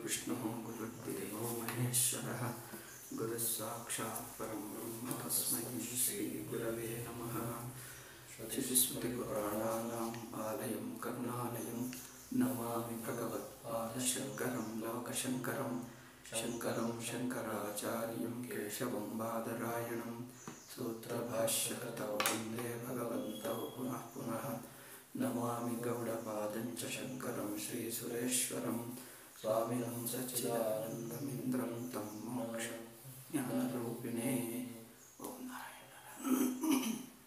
गुरुर्विष्णुः गुरुर्देवो महेश्वरः गुरुः साक्षात् परं ब्रह्म तस्मै श्रीगुरवे नमः श्रुतिस्मृतिपुराणानाम् आलयं करुणालयं नमामि भगवत्पादशङ्करं लोकशङ्करं शङ्करं शङ्कराचार्यं केशवं बादरायणं सूत्रभाष्यकृतौ वन्दे भगवन्तौ पुनः पुनः नमामि गौडपादं च शङ्करं श्रीसुरेश्वरं स्वामिनं सच्चिदानन्दमिन्द्रं तं मोक्षज्ञानरूपिणे ॐ नारायण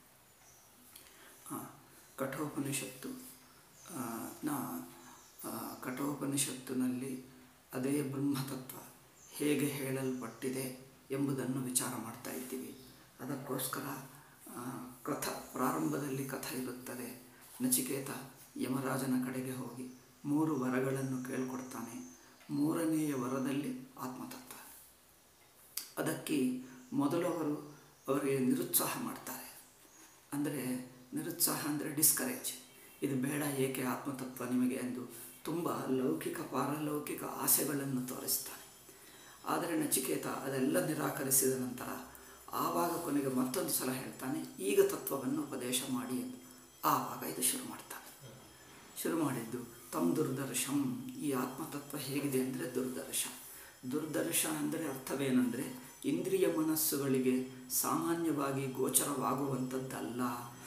ಆ, ಕಠೋಪನಿಷತ್ತು ಆ, ನಾ ಆ, ಕಠೋಪನಿಷತ್ತಿನಲ್ಲಿ ಅದೇ ಬ್ರಹ್ಮತತ್ವ ಹೇಗೆ ಹೇಳಲ್ಪಟ್ಟಿದೆ ಎಂಬುದನ್ನು ವಿಚಾರ ಮಾಡ್ತಾ ಇದ್ದೀವಿ ಅದಕ್ಕೋಸ್ಕರ ಆ, ಕಥ ಪ್ರಾರಂಭದಲ್ಲಿ ಕಥ ಇರುತ್ತದೆ ನಚಿಕೇತ ಯಮರಾಜನ ಕಡೆಗೆ ಹೋಗಿ ಮೂರು ವರಗಳನ್ನು ಕೇಳಿಕೊಡ್ತಾನೆ ಮೂರನೆಯ ವರದಲ್ಲಿ ಆತ್ಮತತ್ವ ಅದಕ್ಕೆ ಮೊದಲವರು ಅವರಿಗೆ ನಿರುತ್ಸಾಹ ಮಾಡ್ತಾರೆ ಅಂದರೆ ನಿರುತ್ಸಾಹ ಅಂದರೆ ಡಿಸ್ಕರೇಜ್ ಇದು ಬೇಡ ಏಕೆ ಆತ್ಮತತ್ವ ನಿಮಗೆ ಎಂದು ತುಂಬ ಲೌಕಿಕ ಪಾರಲೌಕಿಕ ಆಸೆಗಳನ್ನು ತೋರಿಸ್ತಾನೆ ಆದರೆ ನಚಿಕೇತ ಅದೆಲ್ಲ ನಿರಾಕರಿಸಿದ ನಂತರ ಆವಾಗ ಕೊನೆಗೆ ಮತ್ತೊಂದು ಸಲ ಹೇಳ್ತಾನೆ ಈಗ ತತ್ವವನ್ನು ಉಪದೇಶ ಮಾಡಿ ಎಂದು ಆವಾಗ ಇದು ಶುರು ಮಾಡ್ತಾನೆ ಶುರು ಮಾಡಿದ್ದು ತಮ್ ದುರ್ದರ್ಶಂ ಈ ಆತ್ಮತತ್ವ ಹೇಗಿದೆ ಅಂದರೆ ದುರ್ದರ್ಶ ದುರ್ದರ್ಶ ಅಂದರೆ ಅರ್ಥವೇನೆಂದರೆ ಇಂದ್ರಿಯ ಮನಸ್ಸುಗಳಿಗೆ ಸಾಮಾನ್ಯವಾಗಿ ಗೋಚರವಾಗುವಂಥದ್ದಲ್ಲ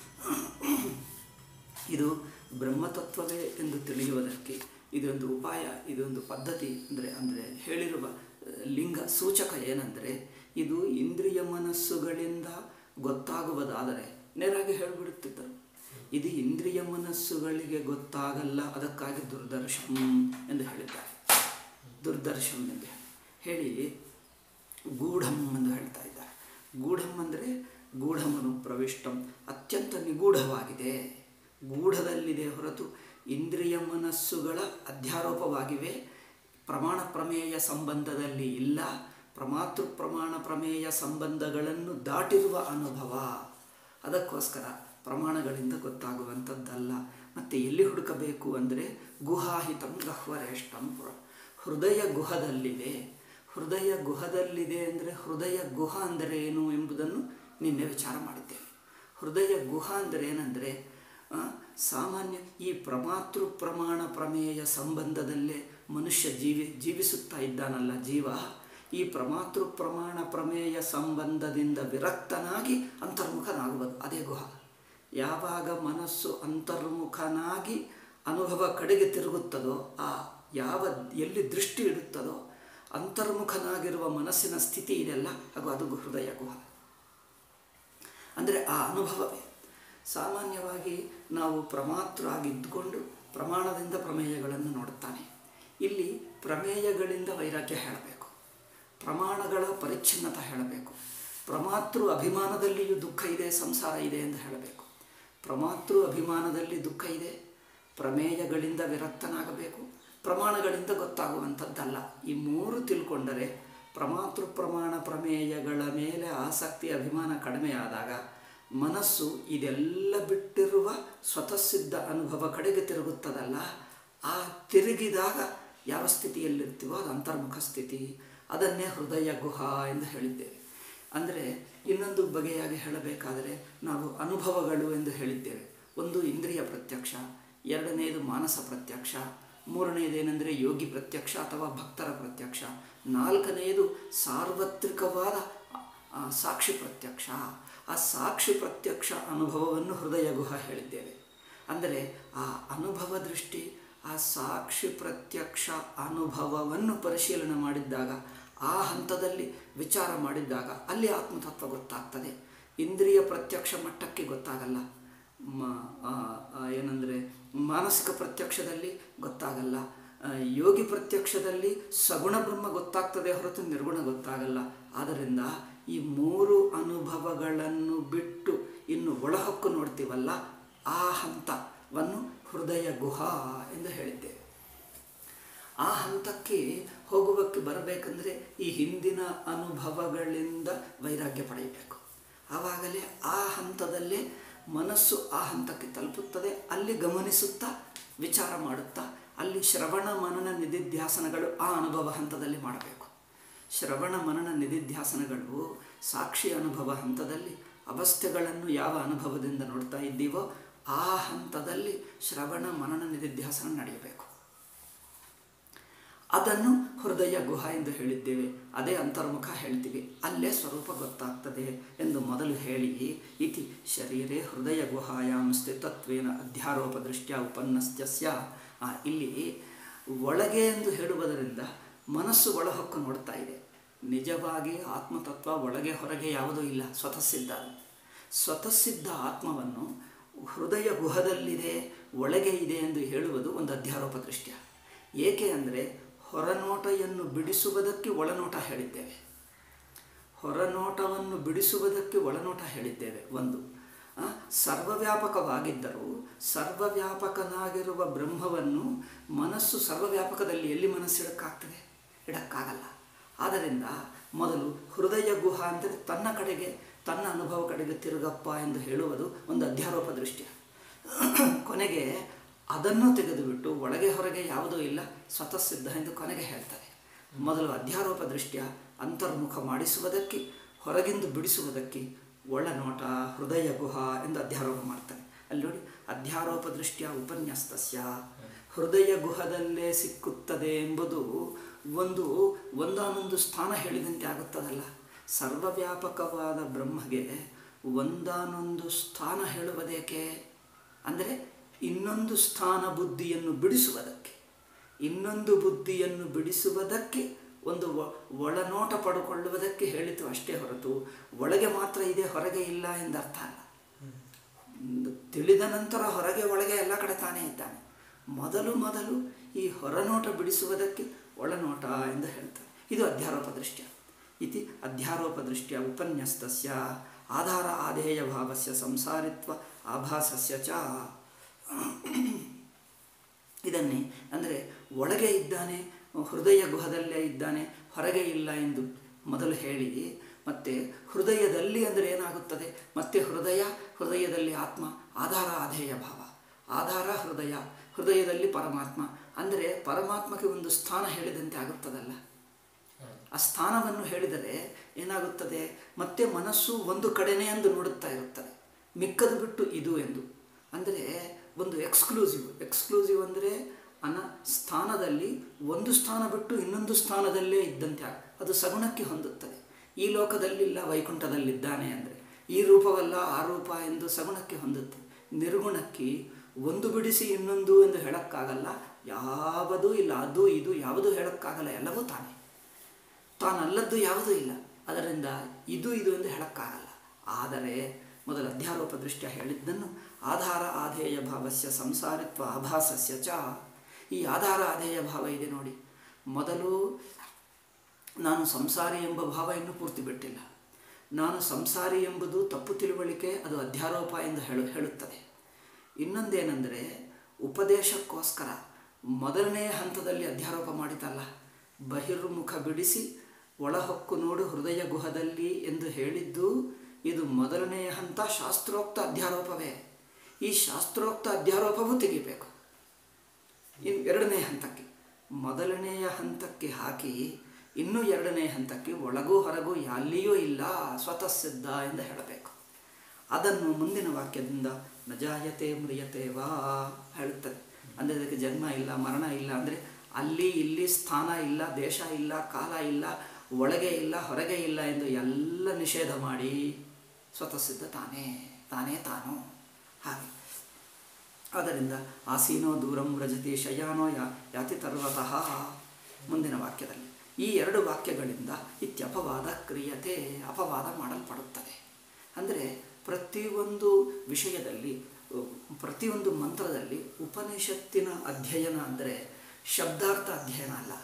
ಇದು ಬ್ರಹ್ಮತತ್ವವೇ ಎಂದು ತಿಳಿಯುವುದಕ್ಕೆ ಇದೊಂದು ಉಪಾಯ ಇದೊಂದು ಪದ್ಧತಿ ಅಂದರೆ ಅಂದರೆ ಹೇಳಿರುವ ಆ, ಲಿಂಗ ಸೂಚಕ ಏನೆಂದರೆ ಇದು ಇಂದ್ರಿಯ ಮನಸ್ಸುಗಳಿಂದ ಗೊತ್ತಾಗುವುದಾದರೆ ನೇರಾಗಿ ಹೇಳಿಬಿಡುತ್ತಿದ್ದರು ಇದು ಇಂದ್ರಿಯ ಮನಸ್ಸುಗಳಿಗೆ ಗೊತ್ತಾಗಲ್ಲ ಅದಕ್ಕಾಗಿ ದುರ್ದರ್ಶಂ ಎಂದು ಹೇಳಿದ್ದಾರೆ ದುರ್ದರ್ಶಂ ಎಂದು ಹೇಳಿ ಗೂಢಂ ಎಂದು ಹೇಳ್ತಾ ಇದ್ದಾರೆ ಗೂಢಂ ಅಂದರೆ ಗೂಢಮನು ಪ್ರವಿಷ್ಟಂ ಅತ್ಯಂತ ನಿಗೂಢವಾಗಿದೆ ಗೂಢದಲ್ಲಿದೆ ಹೊರತು ಇಂದ್ರಿಯ ಮನಸ್ಸುಗಳ ಅಧ್ಯಾರೋಪವಾಗಿವೆ ಪ್ರಮಾಣ ಪ್ರಮೇಯ ಸಂಬಂಧದಲ್ಲಿ ಇಲ್ಲ ಪ್ರಮಾತೃ ಪ್ರಮಾಣ ಪ್ರಮೇಯ ಸಂಬಂಧಗಳನ್ನು ದಾಟಿರುವ ಅನುಭವ ಅದಕ್ಕೋಸ್ಕರ ಪ್ರಮಾಣಗಳಿಂದ ಗೊತ್ತಾಗುವಂಥದ್ದಲ್ಲ ಮತ್ತು ಎಲ್ಲಿ ಹುಡುಕಬೇಕು ಅಂದರೆ ಗುಹಾಹಿತಂ ಗಹ್ವರೇಷ್ಟಂ ಪುರ ಹೃದಯ ಗುಹದಲ್ಲಿದೆ ಹೃದಯ ಗುಹದಲ್ಲಿದೆ ಅಂದರೆ ಹೃದಯ ಗುಹ ಅಂದರೆ ಏನು ಎಂಬುದನ್ನು ನಿನ್ನೆ ವಿಚಾರ ಮಾಡಿದ್ದೇವೆ ಹೃದಯ ಗುಹ ಅಂದರೆ ಏನಂದರೆ ಆ, ಸಾಮಾನ್ಯ ಈ ಪ್ರಮಾತೃ ಪ್ರಮಾಣ ಪ್ರಮೇಯ ಸಂಬಂಧದಲ್ಲೇ ಮನುಷ್ಯ ಜೀವಿ ಜೀವಿಸುತ್ತಾ ಇದ್ದಾನಲ್ಲ ಜೀವ ಈ ಪ್ರಮಾತೃ ಪ್ರಮಾಣ ಪ್ರಮೇಯ ಸಂಬಂಧದಿಂದ ವಿರಕ್ತನಾಗಿ ಅಂತರ್ಮುಖನಾಗುವುದು ಅದೇ ಗುಹ ಯಾವಾಗ ಮನಸ್ಸು ಅಂತರ್ಮುಖನಾಗಿ ಅನುಭವ ಕಡೆಗೆ ತಿರುಗುತ್ತದೋ ಆ ಯಾವ ಎಲ್ಲಿ ದೃಷ್ಟಿ ಇಡುತ್ತದೋ ಅಂತರ್ಮುಖನಾಗಿರುವ ಮನಸ್ಸಿನ ಸ್ಥಿತಿ ಇದೆಲ್ಲ ಹಾಗೂ ಅದು ಹೃದಯ ಗುಹ ಅಂದರೆ ಆ ಅನುಭವವೇ ಸಾಮಾನ್ಯವಾಗಿ ನಾವು ಪ್ರಮಾತ್ರ ಆಗಿದ್ದುಕೊಂಡು ಪ್ರಮಾಣದಿಂದ ಪ್ರಮೇಯಗಳನ್ನು ನೋಡುತ್ತಾನೆ ಇಲ್ಲಿ ಪ್ರಮೇಯಗಳಿಂದ ವೈರಾಗ್ಯ ಹೇಳಬೇಕು ಪ್ರಮಾಣಗಳ ಪರಿಚ್ಛಿನ್ನತ ಹೇಳಬೇಕು ಪ್ರಮಾತೃ ಅಭಿಮಾನದಲ್ಲಿಯೂ ದುಃಖ ಇದೆ ಸಂಸಾರ ಇದೆ ಎಂದು ಹೇಳಬೇಕು ಪ್ರಮಾತೃ ಅಭಿಮಾನದಲ್ಲಿ ದುಃಖ ಇದೆ ಪ್ರಮೇಯಗಳಿಂದ ವಿರಕ್ತನಾಗಬೇಕು ಪ್ರಮಾಣಗಳಿಂದ ಗೊತ್ತಾಗುವಂಥದ್ದಲ್ಲ ಈ ಮೂರು ತಿಳ್ಕೊಂಡರೆ ಪ್ರಮಾತೃ ಪ್ರಮಾಣ ಪ್ರಮೇಯಗಳ ಮೇಲೆ ಆಸಕ್ತಿ ಅಭಿಮಾನ ಕಡಿಮೆಯಾದಾಗ ಮನಸ್ಸು ಇದೆಲ್ಲ ಬಿಟ್ಟಿರುವ ಸ್ವತಃಸಿದ್ಧ ಅನುಭವ ಕಡೆಗೆ ತಿರುಗುತ್ತದಲ್ಲ ಆ ತಿರುಗಿದಾಗ ಯಾವ ಸ್ಥಿತಿಯಲ್ಲಿರ್ತೀವೋ ಅದು ಅಂತರ್ಮುಖ ಸ್ಥಿತಿ ಅದನ್ನೇ ಹೃದಯ ಗುಹ ಎಂದು ಹೇಳಿದ್ದೇವೆ ಅಂದರೆ ಇನ್ನೊಂದು ಬಗೆಯಾಗಿ ಹೇಳಬೇಕಾದರೆ ನಾವು ಅನುಭವಗಳು ಎಂದು ಹೇಳಿದ್ದೇವೆ ಒಂದು ಇಂದ್ರಿಯ ಪ್ರತ್ಯಕ್ಷ ಎರಡನೆಯದು ಮಾನಸ ಪ್ರತ್ಯಕ್ಷ ಮೂರನೆಯದೇನೆಂದರೆ ಯೋಗಿ ಪ್ರತ್ಯಕ್ಷ ಅಥವಾ ಭಕ್ತರ ಪ್ರತ್ಯಕ್ಷ ನಾಲ್ಕನೆಯದು ಸಾರ್ವತ್ರಿಕವಾದ ಆ, ಸಾಕ್ಷಿ ಪ್ರತ್ಯಕ್ಷ ಆ ಸಾಕ್ಷಿ ಪ್ರತ್ಯಕ್ಷ ಅನುಭವವನ್ನು ಹೃದಯ ಗುಹ ಹೇಳಿದ್ದೇವೆ ಅಂದರೆ ಆ ಅನುಭವ ದೃಷ್ಟಿ ಆ ಸಾಕ್ಷಿ ಪ್ರತ್ಯಕ್ಷ ಅನುಭವವನ್ನು ಪರಿಶೀಲನೆ ಮಾಡಿದ್ದಾಗ ಆ ಹಂತದಲ್ಲಿ ವಿಚಾರ ಮಾಡಿದ್ದಾಗ ಅಲ್ಲಿ ಆತ್ಮತತ್ವ ಗೊತ್ತಾಗ್ತದೆ ಇಂದ್ರಿಯ ಪ್ರತ್ಯಕ್ಷ ಮಟ್ಟಕ್ಕೆ ಗೊತ್ತಾಗಲ್ಲ ಮ ಏನಂದರೆ ಮಾನಸಿಕ ಪ್ರತ್ಯಕ್ಷದಲ್ಲಿ ಗೊತ್ತಾಗಲ್ಲ ಆ, ಯೋಗಿ ಪ್ರತ್ಯಕ್ಷದಲ್ಲಿ ಸಗುಣ ಬ್ರಹ್ಮ ಗೊತ್ತಾಗ್ತದೆ ಹೊರತು ನಿರ್ಗುಣ ಗೊತ್ತಾಗಲ್ಲ ಆದ್ದರಿಂದ ಈ ಮೂರು ಅನುಭವಗಳನ್ನು ಬಿಟ್ಟು ಇನ್ನು ಒಳಹೊಕ್ಕು ನೋಡ್ತೀವಲ್ಲ ಆ ಹಂತವನ್ನು ಹೃದಯ ಗುಹಾ ಎಂದು ಹೇಳಿದ್ದೇವೆ ಆ ಹಂತಕ್ಕೆ ಹೋಗುವಕ್ಕೆ ಬರಬೇಕಂದ್ರೆ ಈ ಹಿಂದಿನ ಅನುಭವಗಳಿಂದ ವೈರಾಗ್ಯ ಪಡೆಯಬೇಕು ಆವಾಗಲೇ ಆ ಹಂತದಲ್ಲೇ ಮನಸ್ಸು ಆ ಹಂತಕ್ಕೆ ತಲುಪುತ್ತದೆ ಅಲ್ಲಿ ಗಮನಿಸುತ್ತಾ ವಿಚಾರ ಮಾಡುತ್ತಾ ಅಲ್ಲಿ ಶ್ರವಣ ಮನನ ನಿಧಿಧ್ಯಾಸನಗಳು ಆ ಅನುಭವ ಹಂತದಲ್ಲಿ ಮಾಡಬೇಕು ಶ್ರವಣ ಮನನ ನಿಧಿಧ್ಯಾಸನಗಳು ಸಾಕ್ಷಿ ಅನುಭವ ಹಂತದಲ್ಲಿ ಅವಸ್ಥೆಗಳನ್ನು ಯಾವ ಅನುಭವದಿಂದ ನೋಡ್ತಾ ಇದ್ದೀವೋ ಆ ಹಂತದಲ್ಲಿ ಶ್ರವಣ ಮನನ ನಿಧಿಧ್ಯಾಸನ ನಡೆಯಬೇಕು ಅದನ್ನು ಹೃದಯ ಗುಹ ಎಂದು ಹೇಳಿದ್ದೇವೆ ಅದೇ ಅಂತರ್ಮುಖ ಹೇಳ್ತೀವಿ ಅಲ್ಲೇ ಸ್ವರೂಪ ಗೊತ್ತಾಗ್ತದೆ ಎಂದು ಮೊದಲು ಹೇಳಿ ಇತಿ ಶರೀರೇ ಹೃದಯ ಗುಹಾಯಾಂ ಸ್ಥಿತತ್ವೇನ ಅಧ್ಯಾರೋಪ ದೃಷ್ಟ್ಯ ಉಪನ್ನಸ್ತ್ಯಸ್ಯ ಆ, ಇಲ್ಲಿ ಒಳಗೆ ಎಂದು ಹೇಳುವುದರಿಂದ ಮನಸ್ಸು ಒಳಹೊಕ್ಕು ನೋಡ್ತಾ ಇದೆ ನಿಜವಾಗಿ ಆತ್ಮತತ್ವ ಒಳಗೆ ಹೊರಗೆ ಯಾವುದೂ ಇಲ್ಲ ಸ್ವತಃ ಸಿದ್ಧ ಸ್ವತಃ ಸಿದ್ಧ ಆತ್ಮವನ್ನು ಹೃದಯ ಗುಹದಲ್ಲಿದೆ ಒಳಗೆ ಇದೆ ಎಂದು ಹೇಳುವುದು ಒಂದು ಅಧ್ಯಾರೋಪ ದೃಷ್ಟ್ಯ ಏಕೆ ಅಂದರೆ ಹೊರನೋಟವನ್ನು ಬಿಡಿಸುವುದಕ್ಕೆ ಒಳನೋಟ ಹೇಳಿದ್ದೇವೆ ಹೊರನೋಟವನ್ನು ಬಿಡಿಸುವುದಕ್ಕೆ ಒಳನೋಟ ಹೇಳಿದ್ದೇವೆ ಒಂದು ಆ, ಸರ್ವವ್ಯಾಪಕವಾಗಿದ್ದರೂ ಸರ್ವವ್ಯಾಪಕನಾಗಿರುವ ಬ್ರಹ್ಮವನ್ನು ಮನಸ್ಸು ಸರ್ವವ್ಯಾಪಕದಲ್ಲಿ ಎಲ್ಲಿ ಮನಸ್ಸಿಡಕ್ಕಾಗ್ತದೆ ಇಡಕ್ಕಾಗಲ್ಲ ಆದ್ದರಿಂದ ಮೊದಲು ಹೃದಯ ಗುಹ ಅಂದರೆ ತನ್ನ ಕಡೆಗೆ ತನ್ನ ಅನುಭವ ಕಡೆಗೆ ತಿರುಗಪ್ಪ ಎಂದು ಹೇಳುವುದು ಒಂದು ಅಧ್ಯಾರೋಪ ದೃಷ್ಟ್ಯ ಕೊನೆಗೆ ಅದನ್ನು ತೆಗೆದುಬಿಟ್ಟು ಒಳಗೆ ಹೊರಗೆ ಯಾವುದೂ ಇಲ್ಲ ಸ್ವತಃ ಸಿದ್ಧ ಎಂದು ಕೊನೆಗೆ ಹೇಳ್ತಾರೆ ಮೊದಲು ಅಧ್ಯಾರೋಪ ದೃಷ್ಟ್ಯ ಅಂತರ್ಮುಖ ಮಾಡಿಸುವುದಕ್ಕೆ ಹೊರಗಿಂದು ಬಿಡಿಸುವುದಕ್ಕೆ ಒಳನೋಟ ಹೃದಯ ಗುಹ ಎಂದು ಅಧ್ಯಾರೋಪ ಮಾಡ್ತಾನೆ ಅಲ್ಲಿ ನೋಡಿ ಅಧ್ಯಾರೋಪ ದೃಷ್ಟ್ಯ ಉಪನ್ಯಾಸ್ತಸ್ಯ ಹೃದಯ ಗುಹದಲ್ಲೇ ಸಿಕ್ಕುತ್ತದೆ ಎಂಬುದು ಒಂದು ಒಂದಾನೊಂದು ಸ್ಥಾನ ಹೇಳಿದಂತೆ ಆಗುತ್ತದಲ್ಲ ಸರ್ವವ್ಯಾಪಕವಾದ ಬ್ರಹ್ಮಗೆ ಒಂದಾನೊಂದು ಸ್ಥಾನ ಹೇಳುವುದೇಕೆ ಅಂದರೆ ಇನ್ನೊಂದು ಸ್ಥಾನ ಬುದ್ಧಿಯನ್ನು ಬಿಡಿಸುವುದಕ್ಕೆ ಇನ್ನೊಂದು ಬುದ್ಧಿಯನ್ನು ಬಿಡಿಸುವುದಕ್ಕೆ ಒಂದು ಒ- ಒಳನೋಟ ಪಡ್ಕೊಳ್ಳುವುದಕ್ಕೆ ಹೇಳಿತು ಅಷ್ಟೇ ಹೊರತು ಒಳಗೆ ಮಾತ್ರ ಇದೆ ಹೊರಗೆ ಇಲ್ಲ ಎಂದರ್ಥ ಅಲ್ಲ ಒಂದು ತಿಳಿದ ನಂತರ ಹೊರಗೆ ಒಳಗೆ ಎಲ್ಲ ಕಡೆ ತಾನೇ ಇದ್ದಾನೆ ಮೊದಲು ಮೊದಲು ಈ ಹೊರನೋಟ ಬಿಡಿಸುವುದಕ್ಕೆ ಒಳನೋಟ ಎಂದು ಹೇಳ್ತಾರೆ ಇದು ಅಧ್ಯಾರೋಪ ದೃಷ್ಟ್ಯ ಇತಿ ಅಧ್ಯಾರೋಪ ದೃಷ್ಟ್ಯ ಉಪನ್ಯಸ್ತಸ್ಯ ಆಧಾರ ಆಧೇಯ ಭಾವಸ್ಯ ಸಂಸಾರಿತ್ವ ಆಭಾಸಸ್ಯ ಚ ಇದನ್ನೇ ಅಂದರೆ ಒಳಗೆ ಇದ್ದಾನೆ ಹೃದಯ ಗುಹದಲ್ಲೇ ಇದ್ದಾನೆ ಹೊರಗೆ ಇಲ್ಲ ಎಂದು ಮೊದಲು ಹೇಳಿ ಮತ್ತು ಹೃದಯದಲ್ಲಿ ಅಂದರೆ ಏನಾಗುತ್ತದೆ ಮತ್ತೆ ಹೃದಯ ಹೃದಯದಲ್ಲಿ ಆತ್ಮ ಆಧಾರ ಆಧೇಯ ಭಾವ ಆಧಾರ ಹೃದಯ ಹೃದಯದಲ್ಲಿ ಪರಮಾತ್ಮ ಅಂದರೆ ಪರಮಾತ್ಮಗೆ ಒಂದು ಸ್ಥಾನ ಹೇಳಿದಂತೆ ಆಗುತ್ತದಲ್ಲ ಆ ಸ್ಥಾನವನ್ನು ಹೇಳಿದರೆ ಏನಾಗುತ್ತದೆ ಮತ್ತೆ ಮನಸ್ಸು ಒಂದು ಕಡೆನೇ ಎಂದು ನೋಡುತ್ತಾ ಇರುತ್ತದೆ ಮಿಕ್ಕದು ಬಿಟ್ಟು ಇದು ಎಂದು ಅಂದರೆ ಒಂದು ಎಕ್ಸ್ಕ್ಲೂಸಿವ್ ಎಕ್ಸ್ಕ್ಲೂಸಿವ್ ಅಂದರೆ ಅನ ಸ್ಥಾನದಲ್ಲಿ ಒಂದು ಸ್ಥಾನ ಬಿಟ್ಟು ಇನ್ನೊಂದು ಸ್ಥಾನದಲ್ಲೇ ಇದ್ದಂತೆ ಆಗ- ಅದು ಸಗುಣಕ್ಕೆ ಹೊಂದುತ್ತದೆ ಈ ಲೋಕದಲ್ಲಿಲ್ಲ ವೈಕುಂಠದಲ್ಲಿದ್ದಾನೆ ಅಂದರೆ ಈ ರೂಪವಲ್ಲ ಆ ರೂಪ ಎಂದು ಸಗುಣಕ್ಕೆ ಹೊಂದುತ್ತದೆ ನಿರ್ಗುಣಕ್ಕೆ ಒಂದು ಬಿಡಿಸಿ ಇನ್ನೊಂದು ಎಂದು ಹೇಳಕ್ಕಾಗಲ್ಲ ಯಾವುದೂ ಇಲ್ಲ ಅದು ಇದು ಯಾವುದೂ ಹೇಳಕ್ಕಾಗಲ್ಲ ಎಲ್ಲವೂ ತಾನೇ ತಾನಲ್ಲದ್ದು ಯಾವುದೂ ಇಲ್ಲ ಅದರಿಂದ ಇದು ಇದು ಎಂದು ಹೇಳಕ್ಕಾಗಲ್ಲ ಆದರೆ ಮೊದಲ ಅಧ್ಯಾರೋಪ ದೃಷ್ಟ್ಯ ಹೇಳಿದ್ದನ್ನು ಆಧಾರ ಆಧೇಯ ಭಾವಸ್ಯ ಸಂಸಾರಿತ್ವ ಆಭಾಸಸ್ಯ ಚ ಈ ಆಧಾರ ಆಧೇಯ ಭಾವ ಇದೆ ನೋಡಿ ಮೊದಲು ನಾನು ಸಂಸಾರಿ ಎಂಬ ಭಾವ ಇನ್ನೂ ಪೂರ್ತಿ ಬಿಟ್ಟಿಲ್ಲ ನಾನು ಸಂಸಾರಿ ಎಂಬುದು ತಪ್ಪು ತಿಳುವಳಿಕೆ ಅದು ಅಧ್ಯಾರೋಪ ಎಂದು ಹೇಳು ಹೇಳುತ್ತದೆ ಇನ್ನೊಂದೇನೆಂದರೆ ಉಪದೇಶಕ್ಕೋಸ್ಕರ ಮೊದಲನೆಯ ಹಂತದಲ್ಲಿ ಅಧ್ಯಾರೋಪ ಮಾಡಿತಲ್ಲ ಬಹಿರ್ಮುಖ ಬಿಡಿಸಿ ಒಳಹೊಕ್ಕು ನೋಡು ಹೃದಯ ಗುಹದಲ್ಲಿ ಎಂದು ಹೇಳಿದ್ದು ಇದು ಮೊದಲನೆಯ ಹಂತ ಶಾಸ್ತ್ರೋಕ್ತ ಅಧ್ಯಾರೋಪವೇ ಈ ಶಾಸ್ತ್ರೋಕ್ತ ಅಧ್ಯಾರೋಪವೂ ತೆಗಿಬೇಕು ಇನ್ನು ಎರಡನೇ ಹಂತಕ್ಕೆ ಮೊದಲನೆಯ ಹಂತಕ್ಕೆ ಹಾಕಿ ಇನ್ನೂ ಎರಡನೇ ಹಂತಕ್ಕೆ ಒಳಗೂ ಹೊರಗೂ ಎಲ್ಲಿಯೂ ಇಲ್ಲ ಸ್ವತಃ ಸಿದ್ಧ ಎಂದು ಹೇಳಬೇಕು ಅದನ್ನು ಮುಂದಿನ ವಾಕ್ಯದಿಂದ ನಜಾಯತೆ ಮ್ರಿಯತೆ ವಾ ಹೇಳುತ್ತದೆ ಅಂದರೆ ಅದಕ್ಕೆ ಜನ್ಮ ಇಲ್ಲ ಮರಣ ಇಲ್ಲ ಅಂದರೆ ಅಲ್ಲಿ ಇಲ್ಲಿ ಸ್ಥಾನ ಇಲ್ಲ ದೇಶ ಇಲ್ಲ ಕಾಲ ಇಲ್ಲ ಒಳಗೆ ಇಲ್ಲ ಹೊರಗೆ ಇಲ್ಲ ಎಂದು ಎಲ್ಲ ನಿಷೇಧ ಮಾಡಿ ಸ್ವತಃ ಸಿದ್ಧ ತಾನೇ ತಾನೇ ತಾನು ಹಾಗೆ ಆದ್ದರಿಂದ ಆಸೀನೋ ದೂರಂ ವ್ರಜತಿ ಶಯಾನೋ ಯಾ ಯಾತಿ ತರ್ವತಃ ಮುಂದಿನ ವಾಕ್ಯದಲ್ಲಿ ಈ ಎರಡು ವಾಕ್ಯಗಳಿಂದ ಇತ್ಯಪವಾದ ಕ್ರಿಯತೆ ಅಪವಾದ ಮಾಡಲ್ಪಡುತ್ತದೆ ಅಂದರೆ ಪ್ರತಿಯೊಂದು ವಿಷಯದಲ್ಲಿ ಅಹ್, ಪ್ರತಿಯೊಂದು ಮಂತ್ರದಲ್ಲಿ ಉಪನಿಷತ್ತಿನ ಅಧ್ಯಯನ ಅಂದರೆ ಶಬ್ದಾರ್ಥ ಅಧ್ಯಯನ ಅಲ್ಲ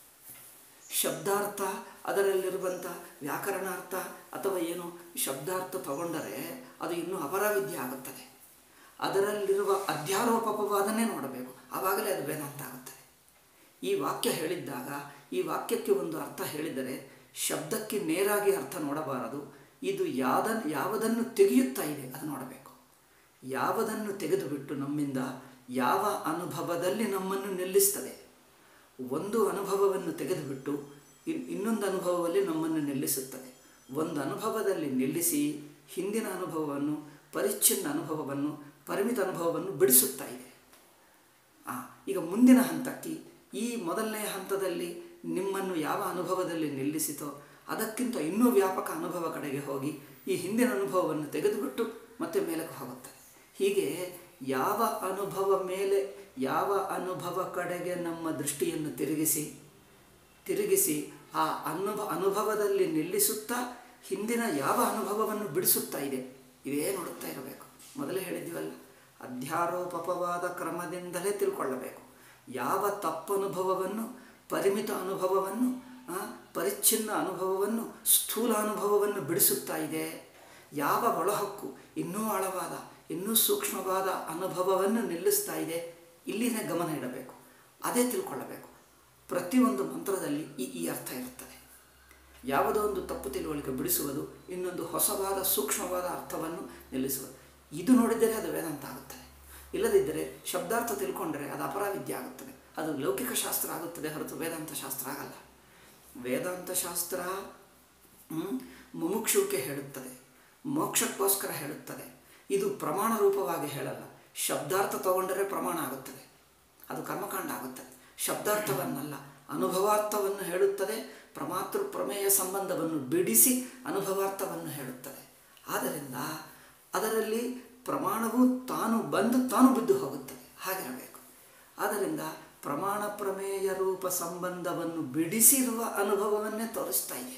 ಶಬ್ದಾರ್ಥ ಅದರಲ್ಲಿರುವಂಥ ವ್ಯಾಕರಣಾರ್ಥ ಅಥವಾ ಏನು ಶಬ್ದಾರ್ಥ ತಗೊಂಡರೆ ಅದು ಇನ್ನೂ ಅಪರಾವಿದ್ಯೆ ಆಗುತ್ತದೆ ಅದರಲ್ಲಿರುವ ಅಧ್ಯಾರೋಪವಾದನೇ ನೋಡಬೇಕು ಆವಾಗಲೇ ಅದು ವೇದಾಂತ ಆಗುತ್ತದೆ ಈ ವಾಕ್ಯ ಹೇಳಿದ್ದಾಗ ಈ ವಾಕ್ಯಕ್ಕೆ ಒಂದು ಅರ್ಥ ಹೇಳಿದರೆ ಶಬ್ದಕ್ಕೆ ನೇರಾಗಿ ಅರ್ಥ ನೋಡಬಾರದು ಇದು ಯಾವ್ದನ್ ಯಾವುದನ್ನು ತೆಗೆಯುತ್ತಾ ಇದೆ ಅದು ನೋಡಬೇಕು ಯಾವುದನ್ನು ತೆಗೆದುಬಿಟ್ಟು ನಮ್ಮಿಂದ ಯಾವ ಅನುಭವದಲ್ಲಿ ನಮ್ಮನ್ನು ನಿಲ್ಲಿಸ್ತದೆ ಒಂದು ಅನುಭವವನ್ನು ತೆಗೆದುಬಿಟ್ಟು ಇನ್ ಇನ್ನೊಂದು ಅನುಭವದಲ್ಲಿ ನಮ್ಮನ್ನು ನಿಲ್ಲಿಸುತ್ತದೆ ಒಂದು ಅನುಭವದಲ್ಲಿ ನಿಲ್ಲಿಸಿ ಹಿಂದಿನ ಅನುಭವವನ್ನು ಪರಿಚ್ಛಿನ್ನ ಅನುಭವವನ್ನು ಪರಿಮಿತ ಅನುಭವವನ್ನು ಬಿಡಿಸುತ್ತಾ ಇದೆ ಆ, ಈಗ ಮುಂದಿನ ಹಂತಕ್ಕೆ ಈ ಮೊದಲನೇ ಹಂತದಲ್ಲಿ ನಿಮ್ಮನ್ನು ಯಾವ ಅನುಭವದಲ್ಲಿ ನಿಲ್ಲಿಸಿತೋ ಅದಕ್ಕಿಂತ ಇನ್ನೂ ವ್ಯಾಪಕ ಅನುಭವ ಕಡೆಗೆ ಹೋಗಿ ಈ ಹಿಂದಿನ ಅನುಭವವನ್ನು ತೆಗೆದುಬಿಟ್ಟು ಮತ್ತೆ ಮೇಲಕ್ಕೆ ಹೋಗುತ್ತದೆ ಹೀಗೆ ಯಾವ ಅನುಭವ ಮೇಲೆ ಯಾವ ಅನುಭವ ಕಡೆಗೆ ನಮ್ಮ ದೃಷ್ಟಿಯನ್ನು ತಿರುಗಿಸಿ ತಿರುಗಿಸಿ ಆ ಅನುಭವ ಅನುಭವದಲ್ಲಿ ನಿಲ್ಲಿಸುತ್ತಾ ಹಿಂದಿನ ಯಾವ ಅನುಭವವನ್ನು ಬಿಡಿಸುತ್ತಾ ಇದೆ ಇವೇ ನೋಡುತ್ತಾ ಇರಬೇಕು ಮೊದಲೇ ಹೇಳಿದ್ವಲ್ಲ ಅಧ್ಯಾರೋಪವಾದ ಕ್ರಮದಿಂದಲೇ ತಿಳ್ಕೊಳ್ಳಬೇಕು ಯಾವ ತಪ್ಪನುಭವವನ್ನು ಪರಿಮಿತ ಅನುಭವವನ್ನು ಆ, ಪರಿಚ್ಛಿನ್ನ ಅನುಭವವನ್ನು ಸ್ಥೂಲ ಅನುಭವವನ್ನು ಬಿಡಿಸುತ್ತಾ ಇದೆ ಯಾವ ಒಳಹಕ್ಕು ಇನ್ನೂ ಆಳವಾದ ಇನ್ನೂ ಸೂಕ್ಷ್ಮವಾದ ಅನುಭವವನ್ನು ನಿಲ್ಲಿಸ್ತಾ ಇದೆ ಇಲ್ಲಿನೇ ಗಮನ ಇಡಬೇಕು ಅದೇ ತಿಳ್ಕೊಳ್ಳಬೇಕು ಪ್ರತಿಯೊಂದು ಮಂತ್ರದಲ್ಲಿ ಈ ಈ ಅರ್ಥ ಇರುತ್ತದೆ ಯಾವುದೋ ಒಂದು ತಪ್ಪು ತಿಳುವಳಿಕೆ ಬಿಡಿಸುವುದು ಇನ್ನೊಂದು ಹೊಸವಾದ ಸೂಕ್ಷ್ಮವಾದ ಅರ್ಥವನ್ನು ನಿಲ್ಲಿಸುವುದು ಇದು ನೋಡಿದರೆ ಅದು ವೇದಾಂತ ಆಗುತ್ತದೆ ಇಲ್ಲದಿದ್ದರೆ ಶಬ್ದಾರ್ಥ ತಿಳ್ಕೊಂಡರೆ ಅದು ಅಪರಾವಿದ್ಯೆ ಆಗುತ್ತದೆ ಅದು ಲೌಕಿಕ ಶಾಸ್ತ್ರ ಆಗುತ್ತದೆ ಹೊರತು ವೇದಾಂತ ಶಾಸ್ತ್ರ ಆಗಲ್ಲ ವೇದಾಂತ ಶಾಸ್ತ್ರ ಹ್ಮ್, ಮುಮುಕ್ಷುವಿಕೆ ಹೇಳುತ್ತದೆ ಮೋಕ್ಷಕ್ಕೋಸ್ಕರ ಹೇಳುತ್ತದೆ ಇದು ಪ್ರಮಾಣ ರೂಪವಾಗಿ ಹೇಳಲ್ಲ ಶಬ್ದಾರ್ಥ ತಗೊಂಡರೆ ಪ್ರಮಾಣ ಆಗುತ್ತದೆ ಅದು ಕರ್ಮಕಾಂಡ ಆಗುತ್ತದೆ ಶಬ್ದಾರ್ಥವನ್ನಲ್ಲ ಅನುಭವಾರ್ಥವನ್ನು ಹೇಳುತ್ತದೆ ಪ್ರಮಾತೃ ಪ್ರಮೇಯ ಸಂಬಂಧವನ್ನು ಬಿಡಿಸಿ ಅನುಭವಾರ್ಥವನ್ನು ಹೇಳುತ್ತದೆ ಆದ್ದರಿಂದ ಅದರಲ್ಲಿ ಪ್ರಮಾಣವು ತಾನು ಬಂದು ತಾನು ಬಿದ್ದು ಹೋಗುತ್ತದೆ ಹಾಗಿರಬೇಕು ಆದ್ದರಿಂದ ಪ್ರಮಾಣ ಪ್ರಮೇಯ ರೂಪ ಸಂಬಂಧವನ್ನು ಬಿಡಿಸಿರುವ ಅನುಭವವನ್ನೇ ತೋರಿಸ್ತಾ ಇದೆ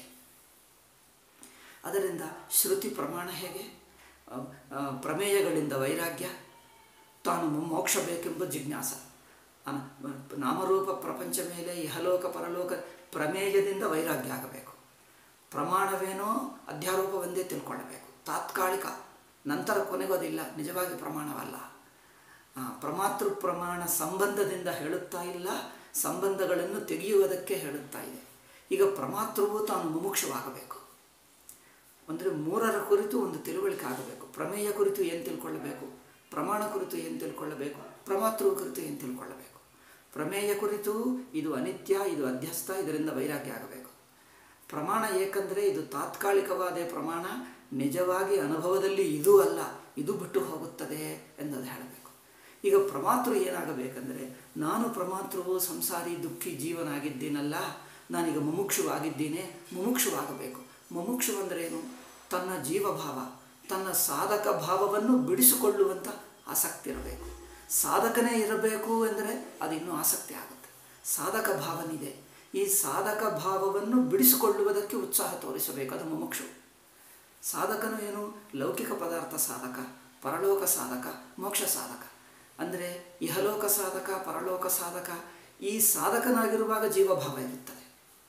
ಅದರಿಂದ ಶ್ರುತಿ ಪ್ರಮಾಣ ಹೇಗೆ ಆ, ಆ, ಪ್ರಮೇಯಗಳಿಂದ ವೈರಾಗ್ಯ ತಾನು ಮೋಕ್ಷ ಬೇಕೆಂಬ ಜಿಜ್ಞಾಸ ಆ, ನಾಮರೂಪ ಪ್ರಪಂಚ ಮೇಲೆ ಇಹಲೋಕ ಪರಲೋಕ ಪ್ರಮೇಯದಿಂದ ವೈರಾಗ್ಯ ಆಗಬೇಕು ಪ್ರಮಾಣವೇನೋ ಅಧ್ಯಾರೋಪವೆಂದೇ ತಿಳ್ಕೊಳ್ಳಬೇಕು ತಾತ್ಕಾಲಿಕ ನಂತರ ಕೊನೆಗೋದಿಲ್ಲ ನಿಜವಾಗಿ ಪ್ರಮಾಣವಲ್ಲ ಆ, ಪ್ರಮಾತೃ ಪ್ರಮಾಣ ಸಂಬಂಧದಿಂದ ಹೇಳುತ್ತಾ ಇಲ್ಲ ಸಂಬಂಧಗಳನ್ನು ತೆಗೆಯುವುದಕ್ಕೆ ಹೇಳುತ್ತಾ ಇದೆ ಈಗ ಪ್ರಮಾತೃವು ತಾನು ಮುಮುಕ್ಷವಾಗಬೇಕು ಅಂದರೆ ಮೂರರ ಕುರಿತು ಒಂದು ತಿಳುವಳಿಕೆ ಆಗಬೇಕು ಪ್ರಮೇಯ ಕುರಿತು ಏನು ತಿಳ್ಕೊಳ್ಳಬೇಕು ಪ್ರಮಾಣ ಕುರಿತು ಏನು ತಿಳ್ಕೊಳ್ಳಬೇಕು ಪ್ರಮಾತೃ ಕುರಿತು ಏನು ತಿಳ್ಕೊಳ್ಳಬೇಕು ಪ್ರಮೇಯ ಕುರಿತು ಇದು ಅನಿತ್ಯ ಇದು ಅಧ್ಯಸ್ಥ ಇದರಿಂದ ವೈರಾಗ್ಯ ಆಗಬೇಕು ಪ್ರಮಾಣ ಏಕೆಂದರೆ ಇದು ತಾತ್ಕಾಲಿಕವಾದ ಪ್ರಮಾಣ ನಿಜವಾಗಿ ಅನುಭವದಲ್ಲಿ ಇದು ಅಲ್ಲ ಇದು ಬಿಟ್ಟು ಹೋಗುತ್ತದೆ ಎಂದದು ಹೇಳಬೇಕು ಈಗ ಪ್ರಮಾತೃ ಏನಾಗಬೇಕಂದರೆ ನಾನು ಪ್ರಮಾತೃವು ಸಂಸಾರಿ ದುಃಖಿ ಜೀವನಾಗಿದ್ದೀನಲ್ಲ ನಾನೀಗ ಮುಮುಕ್ಷುವಾಗಿದ್ದೀನಿ ಮುಮುಕ್ಷುವಾಗಬೇಕು ಮುಮುಕ್ಷು ಅಂದ್ರೇನು ತನ್ನ ಜೀವಭಾವ ತನ್ನ ಸಾಧಕ ಭಾವವನ್ನು ಬಿಡಿಸಿಕೊಳ್ಳುವಂಥ ಆಸಕ್ತಿ ಇರಬೇಕು ಸಾಧಕನೇ ಇರಬೇಕು ಎಂದರೆ ಅದು ಇನ್ನೂ ಆಸಕ್ತಿ ಆಗುತ್ತೆ ಸಾಧಕ ಭಾವನಿದೆ ಈ ಸಾಧಕ ಭಾವವನ್ನು ಬಿಡಿಸಿಕೊಳ್ಳುವುದಕ್ಕೆ ಉತ್ಸಾಹ ತೋರಿಸಬೇಕು ಅದು ಮುಮುಕ್ಷು ಸಾಧಕನು ಏನು ಲೌಕಿಕ ಪದಾರ್ಥ ಸಾಧಕ ಪರಲೋಕ ಸಾಧಕ ಮೋಕ್ಷ ಸಾಧಕ ಅಂದರೆ ಇಹಲೋಕ ಸಾಧಕ ಪರಲೋಕ ಸಾಧಕ ಈ ಸಾಧಕನಾಗಿರುವಾಗ ಜೀವಭಾವ ಇರುತ್ತದೆ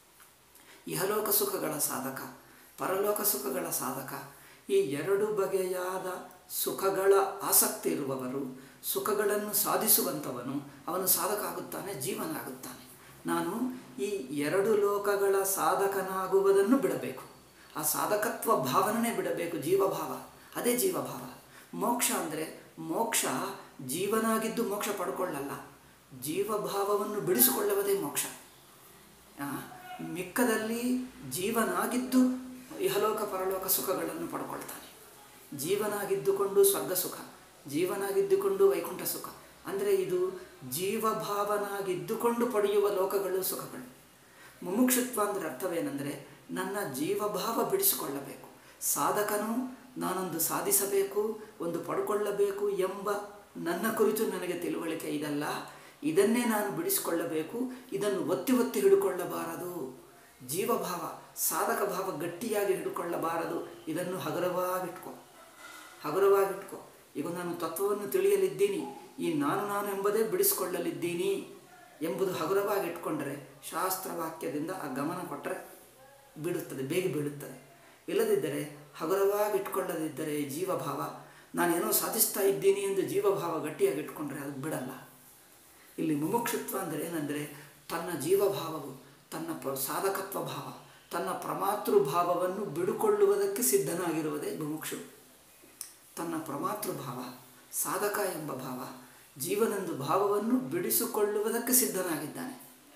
ಇಹಲೋಕ ಸುಖಗಳ ಸಾಧಕ ಪರಲೋಕ ಸುಖಗಳ ಸಾಧಕ ಈ ಎರಡು ಬಗೆಯಾದ ಸುಖಗಳ ಆಸಕ್ತಿ ಇರುವವರು ಸುಖಗಳನ್ನು ಸಾಧಿಸುವಂಥವನು ಅವನು ಸಾಧಕ ಆಗುತ್ತಾನೆ ಜೀವನಾಗುತ್ತಾನೆ ನಾನು ಈ ಎರಡು ಲೋಕಗಳ ಸಾಧಕನಾಗುವುದನ್ನು ಬಿಡಬೇಕು ಆ ಸಾಧಕತ್ವ ಭಾವನೆ ಬಿಡಬೇಕು ಜೀವಭಾವ ಅದೇ ಜೀವಭಾವ ಮೋಕ್ಷ ಅಂದರೆ ಮೋಕ್ಷ ಜೀವನಾಗಿದ್ದು ಮೋಕ್ಷ ಪಡ್ಕೊಳ್ಳಲ್ಲ ಜೀವಭಾವವನ್ನು ಬಿಡಿಸಿಕೊಳ್ಳುವುದೇ ಮೋಕ್ಷ ಆ, ಮಿಕ್ಕದಲ್ಲಿ ಜೀವನಾಗಿದ್ದು ಇಹಲೋಕ ಪರಲೋಕ ಸುಖಗಳನ್ನು ಪಡ್ಕೊಳ್ತಾನೆ ಜೀವನಾಗಿದ್ದುಕೊಂಡು ಸ್ವರ್ಗ ಸುಖ ಜೀವನಾಗಿದ್ದುಕೊಂಡು ವೈಕುಂಠ ಸುಖ ಅಂದರೆ ಇದು ಜೀವಭಾವನಾಗಿದ್ದುಕೊಂಡು ಪಡೆಯುವ ಲೋಕಗಳು ಸುಖಗಳು ಮುಮುಕ್ಷುತ್ವ ಅಂದರೆ ಅರ್ಥವೇನೆಂದರೆ ನನ್ನ ಜೀವಭಾವ ಬಿಡಿಸಿಕೊಳ್ಳಬೇಕು ಸಾಧಕನು ನಾನೊಂದು ಸಾಧಿಸಬೇಕು ಒಂದು ಪಡ್ಕೊಳ್ಳಬೇಕು ಎಂಬ ನನ್ನ ಕುರಿತು ನನಗೆ ತಿಳುವಳಿಕೆ ಇದಲ್ಲ ಇದನ್ನೇ ನಾನು ಬಿಡಿಸಿಕೊಳ್ಳಬೇಕು ಇದನ್ನು ಒತ್ತಿ ಒತ್ತಿ ಹಿಡ್ಕೊಳ್ಳಬಾರದು ಜೀವಭಾವ ಸಾಧಕ ಭಾವ ಗಟ್ಟಿಯಾಗಿ ಹಿಡ್ಕೊಳ್ಳಬಾರದು ಇದನ್ನು ಹಗುರವಾಗಿಟ್ಕೊ ಹಗುರವಾಗಿಟ್ಕೊ ಈಗ ನಾನು ತತ್ವವನ್ನು ತಿಳಿಯಲಿದ್ದೀನಿ ಈ ನಾನು ನಾನು ಎಂಬುದೇ ಬಿಡಿಸಿಕೊಳ್ಳಲಿದ್ದೀನಿ ಎಂಬುದು ಹಗುರವಾಗಿ ಇಟ್ಕೊಂಡ್ರೆ ಶಾಸ್ತ್ರವಾಕ್ಯದಿಂದ ಆ ಗಮನ ಕೊಟ್ಟರೆ ಬೀಳುತ್ತದೆ ಬೇಗ ಬೀಳುತ್ತದೆ ಇಲ್ಲದಿದ್ದರೆ ಹಗುರವಾಗಿ ಇಟ್ಕೊಳ್ಳದಿದ್ದರೆ ಜೀವಭಾವ ನಾನೇನೋ ಸಾಧಿಸ್ತಾ ಇದ್ದೀನಿ ಎಂದು ಜೀವಭಾವ ಗಟ್ಟಿಯಾಗಿ ಇಟ್ಕೊಂಡ್ರೆ ಅದು ಬಿಡಲ್ಲ ಇಲ್ಲಿ ಮುಮುಕ್ಷುತ್ವ ಅಂದರೆ ಏನಂದರೆ ತನ್ನ ಜೀವಭಾವವು ತನ್ನ ಪ್ರ ಸಾಧಕತ್ವ ಭಾವ ತನ್ನ ಪ್ರಮಾತೃ ಭಾವವನ್ನು ಬಿಡುಕೊಳ್ಳುವುದಕ್ಕೆ ಸಿದ್ಧನಾಗಿರುವುದೇ ಮುಮುಕ್ಷು ತನ್ನ ಪ್ರಮಾತೃ ಭಾವ ಸಾಧಕ ಎಂಬ ಭಾವ ಜೀವನೊಂದು ಭಾವವನ್ನು ಬಿಡಿಸಿಕೊಳ್ಳುವುದಕ್ಕೆ ಸಿದ್ಧನಾಗಿದ್ದಾನೆ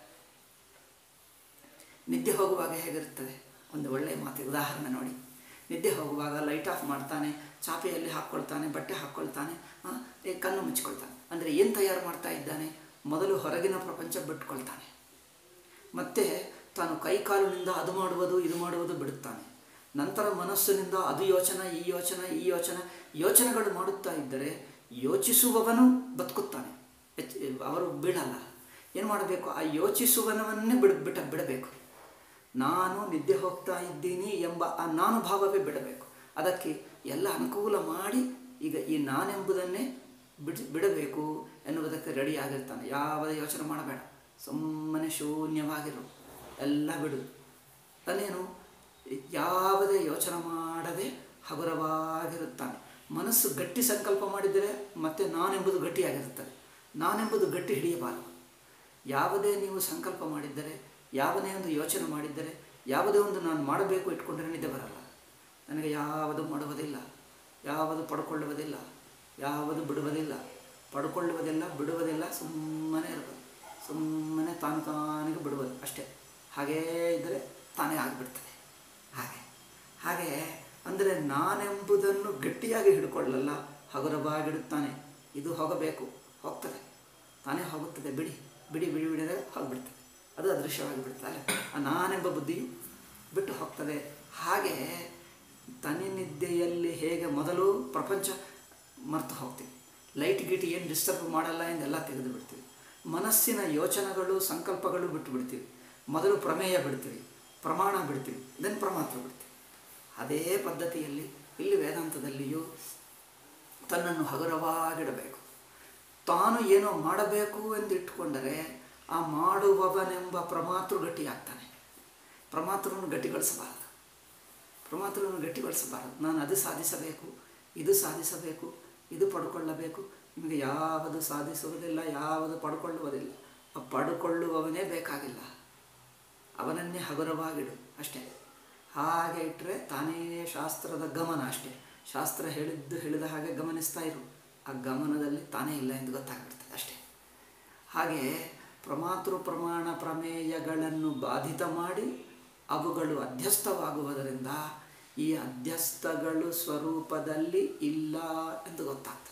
ನಿದ್ದೆ ಹೋಗುವಾಗ ಹೇಗಿರುತ್ತದೆ ಒಂದು ಒಳ್ಳೆಯ ಮಾತು ಉದಾಹರಣೆ ನೋಡಿ ನಿದ್ದೆ ಹೋಗುವಾಗ ಲೈಟ್ ಆಫ್ ಮಾಡ್ತಾನೆ ಚಾಪೆಯಲ್ಲಿ ಹಾಕ್ಕೊಳ್ತಾನೆ ಬಟ್ಟೆ ಹಾಕ್ಕೊಳ್ತಾನೆ ಆ, ಈ ಕಣ್ಣು ಮುಚ್ಕೊಳ್ತಾನೆ ಅಂದರೆ ಏನು ತಯಾರು ಮಾಡ್ತಾ ಇದ್ದಾನೆ ಮೊದಲು ಹೊರಗಿನ ಪ್ರಪಂಚ ಬಿಟ್ಕೊಳ್ತಾನೆ ಮತ್ತೆ ತಾನು ಕೈ ಕಾಲಿನಿಂದ ಅದು ಮಾಡುವುದು ಇದು ಮಾಡುವುದು ಬಿಡುತ್ತಾನೆ ನಂತರ ಮನಸ್ಸಿನಿಂದ ಅದು ಯೋಚನೆ ಈ ಯೋಚನೆ ಈ ಯೋಚನೆ ಯೋಚನೆಗಳು ಮಾಡುತ್ತಾ ಇದ್ದರೆ ಯೋಚಿಸುವವನು ಬದುಕುತ್ತಾನೆ ಎಚ್- ಅವರು ಬೀಳಲ್ಲ ಏನು ಮಾಡಬೇಕು ಆ ಯೋಚಿಸುವನವನ್ನೇ ಬಿಡ ಬಿಟ್ಟ ಬಿಡಬೇಕು ನಾನು ನಿದ್ದೆ ಹೋಗ್ತಾ ಇದ್ದೀನಿ ಎಂಬ ಆ ನಾನು ಭಾವವೇ ಬಿಡಬೇಕು ಅದಕ್ಕೆ ಎಲ್ಲ ಅನುಕೂಲ ಮಾಡಿ ಈಗ ಈ ನಾನೆಂಬುದನ್ನೇ ಬಿಡ್ ಬಿಡಬೇಕು ಎನ್ನುವುದಕ್ಕೆ ರೆಡಿ ಆಗಿರ್ತಾನೆ ಯಾವುದೇ ಯೋಚನೆ ಮಾಡಬೇಡ ಸುಮ್ಮನೆ ಶೂನ್ಯವಾಗಿರು ಎಲ್ಲ ಬಿಡು ತಾನೇನು ಯಾವುದೇ ಯೋಚನೆ ಮಾಡದೆ ಹಗುರವಾಗಿರುತ್ತಾನೆ ಮನಸ್ಸು ಗಟ್ಟಿ ಸಂಕಲ್ಪ ಮಾಡಿದರೆ ಮತ್ತೆ ನಾನೆಂಬುದು ಗಟ್ಟಿಯಾಗಿರುತ್ತದೆ ನಾನೆಂಬುದು ಗಟ್ಟಿ ಹಿಡಿಯಬಾರದು ಯಾವುದೇ ನೀವು ಸಂಕಲ್ಪ ಮಾಡಿದ್ದರೆ ಯಾವುದೇ ಒಂದು ಯೋಚನೆ ಮಾಡಿದ್ದರೆ ಯಾವುದೇ ಒಂದು ನಾನು ಮಾಡಬೇಕು ಇಟ್ಕೊಂಡ್ರೆ ನಿದ್ದೆ ಬರಲ್ಲ ನನಗೆ ಯಾವುದು ಮಾಡುವುದಿಲ್ಲ ಯಾವುದು ಪಡ್ಕೊಳ್ಳುವುದಿಲ್ಲ ಯಾವುದು ಬಿಡುವುದಿಲ್ಲ ಪಡ್ಕೊಳ್ಳುವುದಿಲ್ಲ ಬಿಡುವುದಿಲ್ಲ ಸುಮ್ಮನೆ ಇರ್ಬೋದು ಸುಮ್ಮನೆ ತಾನು ತಾನಿಗೆ ಬಿಡುವುದು ಅಷ್ಟೇ ಹಾಗೇ ಇದ್ದರೆ ತಾನೇ ಆಗಿಬಿಡ್ತದೆ ಹಾಗೆ ಹಾಗೆ ಅಂದರೆ ನಾನೆಂಬುದನ್ನು ಗಟ್ಟಿಯಾಗಿ ಹಿಡ್ಕೊಳ್ಳಲ್ಲ ಹಗುರವಾಗಿಡುತ್ತಾನೆ ಇದು ಹೋಗಬೇಕು ಹೋಗ್ತದೆ ತಾನೇ ಹೋಗುತ್ತದೆ ಬಿಡಿ ಬಿಡಿ ಬಿಡಿ ಬಿಡಿದರೆ ಹೋಗ್ಬಿಡ್ತದೆ ಅದು ಅದೃಶ್ಯವಾಗಿ ಬಿಡ್ತದೆ ಆ ನಾನೆಂಬ ಬುದ್ಧಿಯು ಬಿಟ್ಟು ಹೋಗ್ತದೆ ಹಾಗೆ ತನಿ ನಿದ್ದೆಯಲ್ಲಿ ಹೇಗೆ ಮೊದಲು ಪ್ರಪಂಚ ಮರ್ತು ಹೋಗ್ತೀವಿ ಲೈಟ್ ಗೀಟ್ ಏನು ಡಿಸ್ಟರ್ಬ್ ಮಾಡಲ್ಲ ಎಂದೆಲ್ಲ ತೆಗೆದು ಬಿಡ್ತೀವಿ ಮನಸ್ಸಿನ ಯೋಚನೆಗಳು ಸಂಕಲ್ಪಗಳು ಬಿಟ್ಟು ಬಿಡ್ತೀವಿ ಮೊದಲು ಪ್ರಮೇಯ ಬಿಡ್ತೀವಿ ಪ್ರಮಾಣ ಬಿಡ್ತೀವಿ ಇದನ್ನು ಪ್ರಮಾತ್ರ ಬಿಡ್ತೀವಿ ಅದೇ ಪದ್ಧತಿಯಲ್ಲಿ ಇಲ್ಲಿ ವೇದಾಂತದಲ್ಲಿಯೂ ತನ್ನನ್ನು ಹಗುರವಾಗಿಡಬೇಕು ತಾನು ಏನೋ ಮಾಡಬೇಕು ಎಂದು ಇಟ್ಟುಕೊಂಡರೆ ಆ ಮಾಡುವವನೆಂಬ ಪ್ರಮಾತೃ ಗಟ್ಟಿಯಾಗ್ತಾನೆ ಪ್ರಮಾತೃವನ್ನು ಗಟ್ಟಿಗೊಳಿಸಬಾರದು ಪ್ರಮಾತೃವನ್ನು ಗಟ್ಟಿಗೊಳಿಸಬಾರದು ನಾನು ಅದು ಸಾಧಿಸಬೇಕು ಇದು ಸಾಧಿಸಬೇಕು ಇದು ಪಡ್ಕೊಳ್ಳಬೇಕು ನಿಮಗೆ ಯಾವುದು ಸಾಧಿಸುವುದಿಲ್ಲ ಯಾವುದು ಪಡ್ಕೊಳ್ಳುವುದಿಲ್ಲ ಆ ಪಡ್ಕೊಳ್ಳುವವನೇ ಬೇಕಾಗಿಲ್ಲ ಅವನನ್ನೇ ಹಗುರವಾಗಿಡು ಅಷ್ಟೇ ಹಾಗೆ ಇಟ್ಟರೆ ತಾನೇ ಶಾಸ್ತ್ರದ ಗಮನ ಅಷ್ಟೇ ಶಾಸ್ತ್ರ ಹೇಳಿದ್ದು ಹೇಳಿದ ಹಾಗೆ ಗಮನಿಸ್ತಾ ಇರು ಆ ಗಮನದಲ್ಲಿ ತಾನೇ ಇಲ್ಲ ಎಂದು ಗೊತ್ತಾಗ್ಬಿಡ್ತದೆ ಅಷ್ಟೇ ಹಾಗೆ ಪ್ರಮಾತೃ ಪ್ರಮಾಣ ಪ್ರಮೇಯಗಳನ್ನು ಬಾಧಿತ ಮಾಡಿ ಅವುಗಳು ಅಧ್ಯಸ್ಥವಾಗುವುದರಿಂದ ಈ ಅಧ್ಯಸ್ಥಗಳು ಸ್ವರೂಪದಲ್ಲಿ ಇಲ್ಲ ಎಂದು ಗೊತ್ತಾಗ್ತದೆ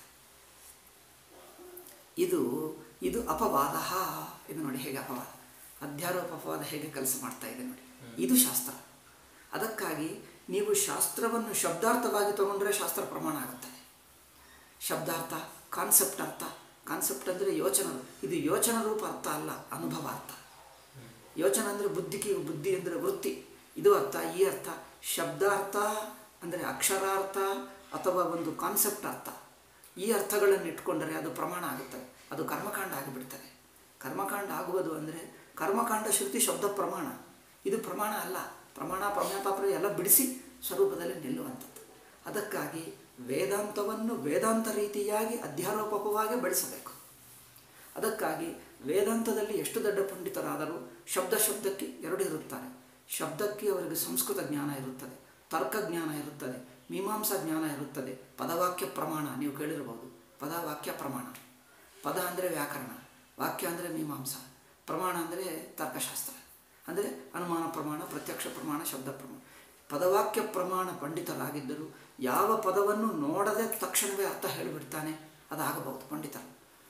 ಇದು ಇದು ಅಪವಾದ ಇದು ನೋಡಿ ಹೇಗೆ ಅಪವಾದ ಅಧ್ಯಾರೋಪ ಅಪವಾದ ಹೇಗೆ ಕೆಲಸ ಮಾಡ್ತಾ ಇದೆ ನೋಡಿ ಇದು ಶಾಸ್ತ್ರ ಅದಕ್ಕಾಗಿ ನೀವು ಶಾಸ್ತ್ರವನ್ನು ಶಬ್ದಾರ್ಥವಾಗಿ ತಗೊಂಡ್ರೆ ಶಾಸ್ತ್ರ ಪ್ರಮಾಣ ಆಗುತ್ತದೆ ಶಬ್ದಾರ್ಥ ಕಾನ್ಸೆಪ್ಟ್ ಅರ್ಥ ಕಾನ್ಸೆಪ್ಟ್ ಅಂದರೆ ಯೋಚನೆ ಇದು ಯೋಚನ ರೂಪ ಅರ್ಥ ಅಲ್ಲ ಅನುಭವ ಅರ್ಥ ಯೋಚನೆ ಅಂದರೆ ಬುದ್ಧಿಗೆ ಬುದ್ಧಿ ಅಂದರೆ ವೃತ್ತಿ ಇದು ಅರ್ಥ ಈ ಅರ್ಥ ಶಬ್ದಾರ್ಥ ಅಂದರೆ ಅಕ್ಷರಾರ್ಥ ಅಥವಾ ಒಂದು ಕಾನ್ಸೆಪ್ಟ್ ಅರ್ಥ ಈ ಅರ್ಥಗಳನ್ನು ಇಟ್ಕೊಂಡರೆ ಅದು ಪ್ರಮಾಣ ಆಗುತ್ತದೆ ಅದು ಕರ್ಮಕಾಂಡ ಆಗಿಬಿಡ್ತದೆ ಕರ್ಮಕಾಂಡ ಆಗುವುದು ಅಂದರೆ ಕರ್ಮಕಾಂಡ ಶ್ರುತಿ ಶಬ್ದ ಪ್ರಮಾಣ ಇದು ಪ್ರಮಾಣ ಅಲ್ಲ ಪ್ರಮಾಣ ಪ್ರಮೇಯಪಾತ್ರ ಎಲ್ಲ ಬಿಡಿಸಿ ಸ್ವರೂಪದಲ್ಲಿ ನಿಲ್ಲುವಂಥದ್ದು ಅದಕ್ಕಾಗಿ ವೇದಾಂತವನ್ನು ವೇದಾಂತ ರೀತಿಯಾಗಿ ಅಧ್ಯಾರೋಪಕವಾಗಿ ಬೆಳೆಸಬೇಕು ಅದಕ್ಕಾಗಿ ವೇದಾಂತದಲ್ಲಿ ಎಷ್ಟು ದೊಡ್ಡ ಪಂಡಿತರಾದರೂ ಶಬ್ದ ಶಬ್ದಕ್ಕೆ ಎರಡು ಇರುತ್ತಾರೆ ಶಬ್ದಕ್ಕೆ ಅವರಿಗೆ ಸಂಸ್ಕೃತ ಜ್ಞಾನ ಇರುತ್ತದೆ ತರ್ಕ ಜ್ಞಾನ ಇರುತ್ತದೆ ಮೀಮಾಂಸಾ ಜ್ಞಾನ ಇರುತ್ತದೆ ಪದವಾಕ್ಯ ಪ್ರಮಾಣ ನೀವು ಕೇಳಿರಬಹುದು ಪದವಾಕ್ಯ ಪ್ರಮಾಣ ಪದ ಅಂದರೆ ವ್ಯಾಕರಣ ವಾಕ್ಯ ಅಂದರೆ ಮೀಮಾಂಸಾ ಪ್ರಮಾಣ ಅಂದರೆ ತರ್ಕಶಾಸ್ತ್ರ ಅಂದರೆ ಅನುಮಾನ ಪ್ರಮಾಣ ಪ್ರತ್ಯಕ್ಷ ಪ್ರಮಾಣ ಶಬ್ದ ಪ್ರಮಾಣ ಪದವಾಕ್ಯ ಪ್ರಮಾಣ ಪಂಡಿತರಾಗಿದ್ದರೂ ಯಾವ ಪದವನ್ನು ನೋಡದೆ ತಕ್ಷಣವೇ ಅರ್ಥ ಹೇಳಿಬಿಡ್ತಾನೆ ಅದಾಗಬಹುದು ಪಂಡಿತರು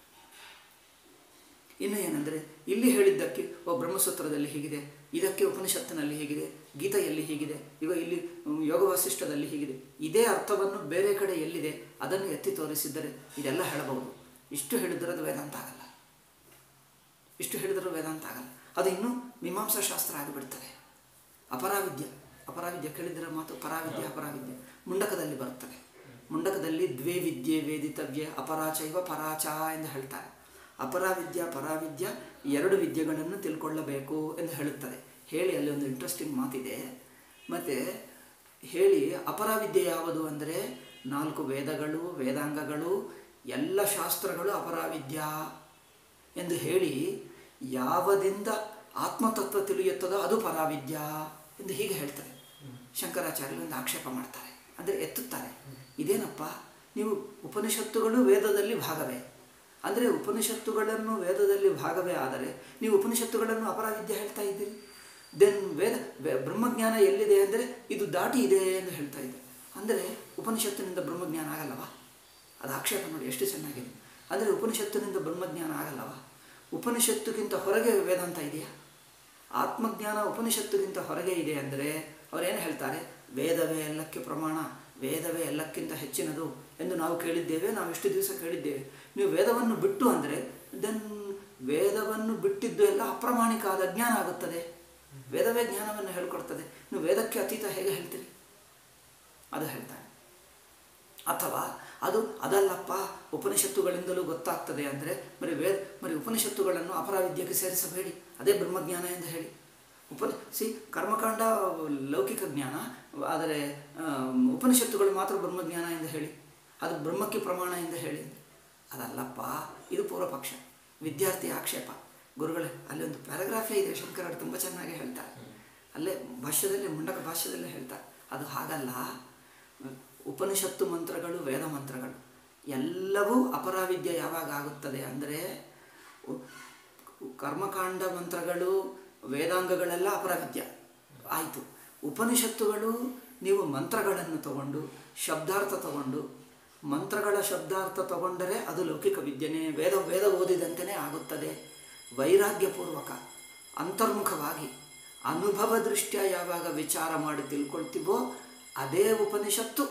ಇನ್ನು ಏನಂದರೆ ಇಲ್ಲಿ ಹೇಳಿದ್ದಕ್ಕೆ ಓ ಬ್ರಹ್ಮಸೂತ್ರದಲ್ಲಿ ಹೀಗಿದೆ ಇದಕ್ಕೆ ಉಪನಿಷತ್ತಿನಲ್ಲಿ ಹೀಗಿದೆ ಗೀತೆಯಲ್ಲಿ ಹೀಗಿದೆ ಈಗ ಇಲ್ಲಿ ಹ್ಮ್, ಯೋಗ ವಾಸಿಷ್ಠದಲ್ಲಿ ಹೀಗಿದೆ ಇದೇ ಅರ್ಥವನ್ನು ಬೇರೆ ಕಡೆ ಎಲ್ಲಿದೆ ಅದನ್ನು ಎತ್ತಿ ತೋರಿಸಿದ್ದರೆ ಇದೆಲ್ಲ ಹೇಳಬಹುದು ಇಷ್ಟು ಹೇಳಿದರೆ ಅದು ವೇದಾಂತ ಆಗಲ್ಲ ಇಷ್ಟು ಹೇಳಿದರೂ ವೇದಾಂತ ಆಗಲ್ಲ ಅದು ಇನ್ನೂ ಮೀಮಾಂಸಾ ಶಾಸ್ತ್ರ ಆಗಿಬಿಡ್ತದೆ ಅಪರಾವಿದ್ಯ ಅಪರಾವಿದ್ಯ ಕೇಳಿದರೆ ಮಾತು ಪರಾವಿದ್ಯೆ ಅಪರಾವಿದ್ಯೆ ಮುಂಡಕದಲ್ಲಿ ಬರುತ್ತದೆ ಮುಂಡಕದಲ್ಲಿ ದ್ವೇ ವಿದ್ಯೆ ವೇದಿತವ್ಯ ಅಪರಾಚೈವ ಪರಾಚ ಎಂದು ಹೇಳ್ತಾರೆ ಅಪರಾವಿದ್ಯ ಪರಾವಿದ್ಯ ಎರಡು ವಿದ್ಯೆಗಳನ್ನು ತಿಳ್ಕೊಳ್ಳಬೇಕು ಎಂದು ಹೇಳುತ್ತದೆ ಹೇಳಿ ಅಲ್ಲಿ ಒಂದು ಇಂಟ್ರೆಸ್ಟಿಂಗ್ ಮಾತಿದೆ ಮತ್ತು ಹೇಳಿ ಅಪರಾವಿದ್ಯೆ ಯಾವುದು ಅಂದರೆ ನಾಲ್ಕು ವೇದಗಳು ವೇದಾಂಗಗಳು ಎಲ್ಲ ಶಾಸ್ತ್ರಗಳು ಅಪರಾವಿದ್ಯ ಎಂದು ಹೇಳಿ ಯಾವದಿಂದ ಆತ್ಮತತ್ವ ತಿಳಿಯುತ್ತದೋ ಅದು ಪರಾವಿದ್ಯ ಎಂದು ಹೀಗೆ ಹೇಳ್ತಾರೆ ಶಂಕರಾಚಾರ್ಯರು ಒಂದು ಆಕ್ಷೇಪ ಮಾಡ್ತಾರೆ ಅಂದರೆ ಎತ್ತುತ್ತಾರೆ ಇದೇನಪ್ಪ ನೀವು ಉಪನಿಷತ್ತುಗಳು ವೇದದಲ್ಲಿ ಭಾಗವೇ ಅಂದರೆ ಉಪನಿಷತ್ತುಗಳನ್ನು ವೇದದಲ್ಲಿ ಭಾಗವೇ ಆದರೆ ನೀವು ಉಪನಿಷತ್ತುಗಳನ್ನು ಅಪರಾವಿದ್ಯೆ ಹೇಳ್ತಾ ಇದ್ದೀರಿ ದೆನ್ ವೇದ ವೇ- ಬ್ರಹ್ಮಜ್ಞಾನ ಎಲ್ಲಿದೆ ಅಂದರೆ ಇದು ದಾಟಿ ಇದೆ ಎಂದು ಹೇಳ್ತಾ ಇದ್ದಾರೆ ಅಂದರೆ ಉಪನಿಷತ್ತಿನಿಂದ ಬ್ರಹ್ಮಜ್ಞಾನ ಆಗಲ್ಲವಾ ಅದು ಆಕ್ಷೇಪ ನೋಡಿ ಎಷ್ಟು ಚೆನ್ನಾಗಿದೆ ಅಂದರೆ ಉಪನಿಷತ್ತಿನಿಂದ ಬ್ರಹ್ಮಜ್ಞಾನ ಆಗಲ್ಲವಾ ಉಪನಿಷತ್ತುಗಿಂತ ಹೊರಗೆ ವೇದಾಂತ ಇದೆಯಾ ಆತ್ಮಜ್ಞಾನ ಉಪನಿಷತ್ತುಗಿಂತ ಹೊರಗೆ ಇದೆ ಅಂದರೆ ಅವರೇನು ಹೇಳ್ತಾರೆ ವೇದವೇ ಎಲ್ಲಕ್ಕೆ ಪ್ರಮಾಣ ವೇದವೇ ಎಲ್ಲಕ್ಕಿಂತ ಹೆಚ್ಚಿನದು ಎಂದು ನಾವು ಕೇಳಿದ್ದೇವೆ ನಾವು ಇಷ್ಟು ದಿವಸ ಕೇಳಿದ್ದೇವೆ ನೀವು ವೇದವನ್ನು ಬಿಟ್ಟು ಅಂದರೆ ದೆನ್ ವೇದವನ್ನು ಬಿಟ್ಟಿದ್ದು ಎಲ್ಲ ಅಪ್ರಾಮಾಣಿಕ ಆದ ಜ್ಞಾನ ಆಗುತ್ತದೆ ವೇದವೇ ಜ್ಞಾನವನ್ನು ಹೇಳ್ಕೊಡ್ತದೆ ನೀವು ವೇದಕ್ಕೆ ಅತೀತ ಹೇಗೆ ಹೇಳ್ತೀರಿ ಅದು ಹೇಳ್ತಾನೆ ಅಥವಾ ಅದು ಅದಲ್ಲಪ್ಪ ಉಪನಿಷತ್ತುಗಳಿಂದಲೂ ಗೊತ್ತಾಗ್ತದೆ ಅಂದರೆ మరి ವೇದ మరి ಉಪನಿಷತ್ತುಗಳನ್ನು ಅಪರಾವಿದ್ಯಕ್ಕೆ ಸೇರಿಸಬೇಡಿ ಅದೇ ಬ್ರಹ್ಮಜ್ಞಾನ ಎಂದು ಹೇಳಿ ಉಪ ಸಿ ಕರ್ಮಕಾಂಡ ಲೌಕಿಕ ಜ್ಞಾನ ಆದರೆ ಆ, ಉಪನಿಷತ್ತುಗಳು ಮಾತ್ರ ಬ್ರಹ್ಮಜ್ಞಾನ ಎಂದು ಹೇಳಿ ಅದು ಬ್ರಹ್ಮಕ್ಕೆ ಪ್ರಮಾಣ ಎಂದು ಹೇಳಿ ಅದಲ್ಲಪ್ಪ ಇದು ಪೂರ್ವಪಕ್ಷ ವಿದ್ಯಾರ್ಥಿ ಆಕ್ಷೇಪ ಗುರುಗಳೇ ಅಲ್ಲಿ ಒಂದು ಪ್ಯಾರಾಗ್ರಾಫೇ ಇದೆ ಶಂಕರರು ತುಂಬ ಚೆನ್ನಾಗಿ ಹೇಳ್ತಾರೆ ಅಲ್ಲೇ ಭಾಷ್ಯದಲ್ಲಿ ಮುಂಡಕ ಭಾಷ್ಯದಲ್ಲೇ ಹೇಳ್ತಾರೆ ಅದು ಹಾಗಲ್ಲ ಉಪನಿಷತ್ತು ಮಂತ್ರಗಳು ವೇದ ಮಂತ್ರಗಳು ಎಲ್ಲವೂ ಅಪರಾವಿದ್ಯೆ ಯಾವಾಗ ಆಗುತ್ತದೆ ಅಂದರೆ ಉ- ಕರ್ಮಕಾಂಡ ಮಂತ್ರಗಳು ವೇದಾಂಗಗಳೆಲ್ಲ ಅಪರಾವಿದ್ಯ ಆಯಿತು ಉಪನಿಷತ್ತುಗಳು ನೀವು ಮಂತ್ರಗಳನ್ನು ತಗೊಂಡು ಶಬ್ದಾರ್ಥ ತಗೊಂಡು ಮಂತ್ರಗಳ ಶಬ್ದಾರ್ಥ ತಗೊಂಡರೆ ಅದು ಲೌಕಿಕ ವಿದ್ಯೆನೇ ವೇದ ವೇದ ಓದಿದಂತೆಯೇ ಆಗುತ್ತದೆ ವೈರಾಗ್ಯಪೂರ್ವಕ ಅಂತರ್ಮುಖವಾಗಿ ಅನುಭವ ದೃಷ್ಟ್ಯ ಯಾವಾಗ ವಿಚಾರ ಮಾಡಿ ತಿಳ್ಕೊಳ್ತೀವೋ ಅದೇ ಉಪನಿಷತ್ತು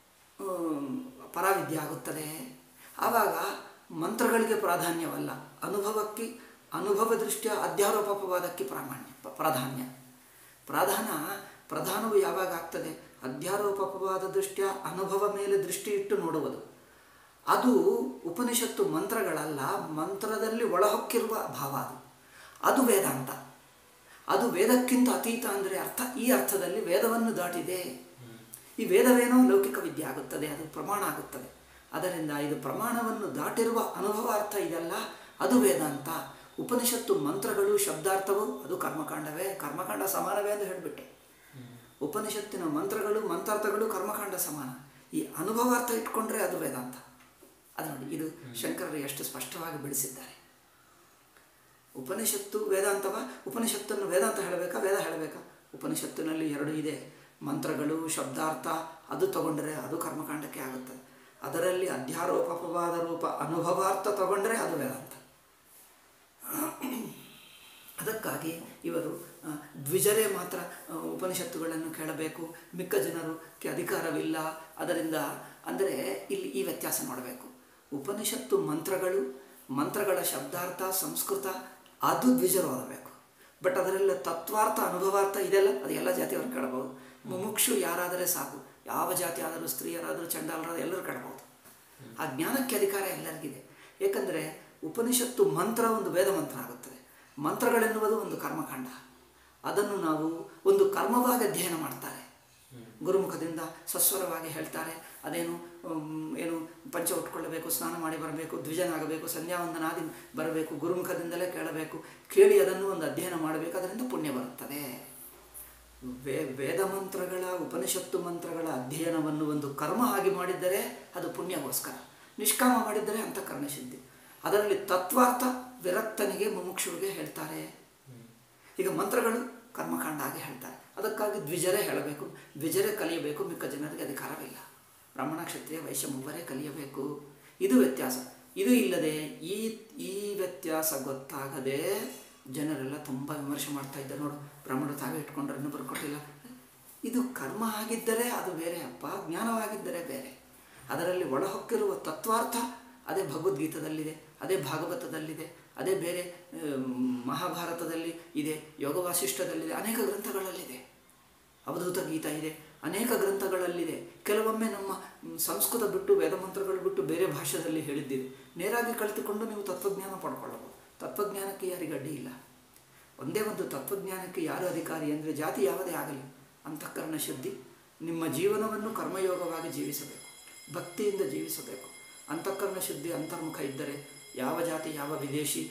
ಆಮ್, ಪರಾವಿದ್ಯೆ ಆಗುತ್ತದೆ ಆವಾಗ ಮಂತ್ರಗಳಿಗೆ ಪ್ರಾಧಾನ್ಯವಲ್ಲ ಅನುಭವಕ್ಕೆ ಅನುಭವ ದೃಷ್ಟ್ಯ ಅಧ್ಯಾರೋಪವಾದಕ್ಕೆ ಪ್ರಾಮಾಣ್ಯ ಪ- ಪ್ರಾಧಾನ್ಯ ಪ್ರಧಾನ ಪ್ರಧಾನವು ಯಾವಾಗ ಆಗ್ತದೆ ಅಧ್ಯಾರೋಪವಾದ ದೃಷ್ಟ್ಯ ಅನುಭವ ಮೇಲೆ ದೃಷ್ಟಿ ಇಟ್ಟು ನೋಡುವುದು ಅದು ಉಪನಿಷತ್ತು ಮಂತ್ರಗಳಲ್ಲ ಮಂತ್ರದಲ್ಲಿ ಒಳಹೊಕ್ಕಿರುವ ಭಾವ ಅದು ಅದು ವೇದಾಂತ ಅದು ವೇದಕ್ಕಿಂತ ಅತೀತ ಅಂದರೆ ಅರ್ಥ ಈ ಅರ್ಥದಲ್ಲಿ ವೇದವನ್ನು ದಾಟಿದೆ ಈ ವೇದವೇನೋ ಲೌಕಿಕ ವಿದ್ಯೆ ಆಗುತ್ತದೆ ಅದು ಪ್ರಮಾಣ ಆಗುತ್ತದೆ ಅದರಿಂದ ಇದು ಪ್ರಮಾಣವನ್ನು ದಾಟಿರುವ ಅನುಭವ ಅರ್ಥ ಇದೆಲ್ಲ ಅದು ವೇದಾಂತ ಉಪನಿಷತ್ತು ಮಂತ್ರಗಳು ಶಬ್ದಾರ್ಥವು ಅದು ಕರ್ಮಕಾಂಡವೇ ಕರ್ಮಕಾಂಡ ಸಮಾನವೇ ಎಂದು ಹೇಳಿಬಿಟ್ಟೆ ಉಪನಿಷತ್ತಿನ ಮಂತ್ರಗಳು ಮಂತ್ರಾರ್ಥಗಳು ಕರ್ಮಕಾಂಡ ಸಮಾನ ಈ ಅನುಭವಾರ್ಥ ಇಟ್ಕೊಂಡ್ರೆ ಅದು ವೇದಾಂತ ಅದು ನೋಡಿ ಇದು ಶಂಕರರು ಎಷ್ಟು ಸ್ಪಷ್ಟವಾಗಿ ಬಿಡಿಸಿದ್ದಾರೆ ಉಪನಿಷತ್ತು ವೇದಾಂತವ ಉಪನಿಷತ್ತನ್ನು ವೇದಾಂತ ಹೇಳಬೇಕಾ ವೇದ ಹೇಳಬೇಕಾ ಉಪನಿಷತ್ತಿನಲ್ಲಿ ಎರಡು ಇದೆ ಮಂತ್ರಗಳು ಶಬ್ದಾರ್ಥ ಅದು ತಗೊಂಡರೆ ಅದು ಕರ್ಮಕಾಂಡಕ್ಕೆ ಆಗುತ್ತದೆ ಅದರಲ್ಲಿ ಅಧ್ಯಾರೋಪವಾದ ರೂಪ ಅನುಭವಾರ್ಥ ತಗೊಂಡರೆ ಅದು ವೇದಾಂತ ಅದಕ್ಕಾಗಿ ಇವರು ಆ, ದ್ವಿಜರೇ ಮಾತ್ರ ಆ, ಉಪನಿಷತ್ತುಗಳನ್ನು ಕೇಳಬೇಕು ಮಿಕ್ಕ ಜನರುಕ್ಕೆ ಅಧಿಕಾರವಿಲ್ಲ ಅದರಿಂದ ಅಂದರೆ ಇಲ್ಲಿ ಈ ವ್ಯತ್ಯಾಸ ನೋಡಬೇಕು ಉಪನಿಷತ್ತು ಮಂತ್ರಗಳು ಮಂತ್ರಗಳ ಶಬ್ದಾರ್ಥ ಸಂಸ್ಕೃತ ಅದು ದ್ವಿಜರು ಓದಬೇಕು ಬಟ್ ಅದರೆಲ್ಲ ತತ್ವಾರ್ಥ ಅನುಭವಾರ್ಥ ಇದೆಲ್ಲ ಅದು ಎಲ್ಲ ಜಾತಿಯವರು ಕೇಳಬಹುದು ಮುಮುಕ್ಷು ಯಾರಾದರೆ ಸಾಕು ಯಾವ ಜಾತಿ ಆದರೂ ಸ್ತ್ರೀಯರಾದರೂ ಚಂಡಾಲರಾದರೂ ಎಲ್ಲರೂ ಕೇಳಬಹುದು ಆ ಜ್ಞಾನಕ್ಕೆ ಅಧಿಕಾರ ಎಲ್ಲರಿಗಿದೆ ಏಕೆಂದರೆ ಉಪನಿಷತ್ತು ಮಂತ್ರ ಒಂದು ವೇದ ಮಂತ್ರ ಆಗುತ್ತದೆ ಮಂತ್ರಗಳೆನ್ನುವುದು ಒಂದು ಕರ್ಮಕಾಂಡ ಅದನ್ನು ನಾವು ಒಂದು ಕರ್ಮವಾಗಿ ಅಧ್ಯಯನ ಮಾಡ್ತಾರೆ ಗುರುಮುಖದಿಂದ ಸಸ್ವರವಾಗಿ ಹೇಳ್ತಾರೆ ಅದೇನು ಉಮ್, ಏನು ಪಂಚ ಉಟ್ಕೊಳ್ಳಬೇಕು ಸ್ನಾನ ಮಾಡಿ ಬರಬೇಕು ದ್ವಿಜನಾಗಬೇಕು ಸಂಧ್ಯಾವಂದನಾದಿ ಬರಬೇಕು ಗುರುಮುಖದಿಂದಲೇ ಕೇಳಬೇಕು ಕೇಳಿ ಅದನ್ನು ಒಂದು ಅಧ್ಯಯನ ಮಾಡಬೇಕು ಅದರಿಂದ ಪುಣ್ಯ ಬರುತ್ತದೆ ವೇ ವೇದ ಮಂತ್ರಗಳ ಉಪನಿಷತ್ತು ಮಂತ್ರಗಳ ಅಧ್ಯಯನವನ್ನು ಒಂದು ಕರ್ಮ ಆಗಿ ಮಾಡಿದ್ದರೆ ಅದು ಪುಣ್ಯಗೋಸ್ಕರ ನಿಷ್ಕಾಮ ಮಾಡಿದ್ದರೆ ಅಂತಃಕರಣ ಸಿದ್ಧಿ ಅದರಲ್ಲಿ ತತ್ವಾರ್ಥ ವಿರಕ್ತನಿಗೆ ಮುಮುಕ್ಷುವಿಗೆ ಹೇಳ್ತಾರೆ ಈಗ ಮಂತ್ರಗಳು ಕರ್ಮಕಾಂಡ ಆಗಿ ಹೇಳ್ತಾರೆ ಅದಕ್ಕಾಗಿ ದ್ವಿಜರೇ ಹೇಳಬೇಕು ದ್ವಿಜರೇ ಕಲಿಯಬೇಕು ಮಿಕ್ಕ ಜನರಿಗೆ ಅಧಿಕಾರವಿಲ್ಲ ಬ್ರಾಹ್ಮಣ ಕ್ಷತ್ರಿಯ ವೈಶ್ಯ ಮೂವರೇ ಕಲಿಯಬೇಕು ಇದು ವ್ಯತ್ಯಾಸ ಇದು ಇಲ್ಲದೆ ಈ ಈ ವ್ಯತ್ಯಾಸ ಗೊತ್ತಾಗದೆ ಜನರೆಲ್ಲ ತುಂಬ ವಿಮರ್ಶೆ ಮಾಡ್ತಾ ಇದ್ದಾರೆ ನೋಡು ಬ್ರಾಹ್ಮಣರು ತಾವೇ ಇಟ್ಕೊಂಡ್ರೆ ಇನ್ನೊಬ್ಬರು ಕೊಟ್ಟಿಲ್ಲ ಇದು ಕರ್ಮ ಆಗಿದ್ದರೆ ಅದು ಬೇರೆ ಅಪ್ಪ ಜ್ಞಾನವಾಗಿದ್ದರೆ ಬೇರೆ ಅದರಲ್ಲಿ ಒಳಹೊಕ್ಕಿರುವ ತತ್ವಾರ್ಥ ಅದೇ ಭಗವದ್ಗೀತದಲ್ಲಿದೆ ಅದೇ ಭಾಗವತದಲ್ಲಿದೆ ಅದೇ ಬೇರೆ ಆಮ್, ಮಹಾಭಾರತದಲ್ಲಿ ಇದೆ ಯೋಗ ವಾಸಿಷ್ಠದಲ್ಲಿದೆ ಅನೇಕ ಗ್ರಂಥಗಳಲ್ಲಿದೆ ಅವಧೂತ ಗೀತ ಇದೆ ಅನೇಕ ಗ್ರಂಥಗಳಲ್ಲಿದೆ ಕೆಲವೊಮ್ಮೆ ನಮ್ಮ ಮ್, ಸಂಸ್ಕೃತ ಬಿಟ್ಟು ವೇದ ಮಂತ್ರಗಳು ಬಿಟ್ಟು ಬೇರೆ ಭಾಷೆಯಲ್ಲಿ ಹೇಳಿದ್ದೀವಿ ನೇರಾಗಿ ಕಲಿತುಕೊಂಡು ನೀವು ತತ್ವಜ್ಞಾನ ಪಡ್ಕೊಳ್ಳಬಹುದು ತತ್ವಜ್ಞಾನಕ್ಕೆ ಯಾರಿಗೆ ಅಡ್ಡಿ ಇಲ್ಲ ಒಂದೇ ಒಂದು ತತ್ವಜ್ಞಾನಕ್ಕೆ ಯಾರು ಅಧಿಕಾರಿ ಅಂದರೆ ಜಾತಿ ಯಾವುದೇ ಆಗಲಿ ಅಂತಃಕರಣ ಶುದ್ಧಿ ನಿಮ್ಮ ಜೀವನವನ್ನು ಕರ್ಮಯೋಗವಾಗಿ ಜೀವಿಸಬೇಕು ಭಕ್ತಿಯಿಂದ ಜೀವಿಸಬೇಕು ಅಂತಃಕರಣ ಶುದ್ಧಿ ಅಂತರ್ಮುಖ ಇದ್ದರೆ ಯಾವ ಜಾತಿ ಯಾವ ವಿದೇಶಿ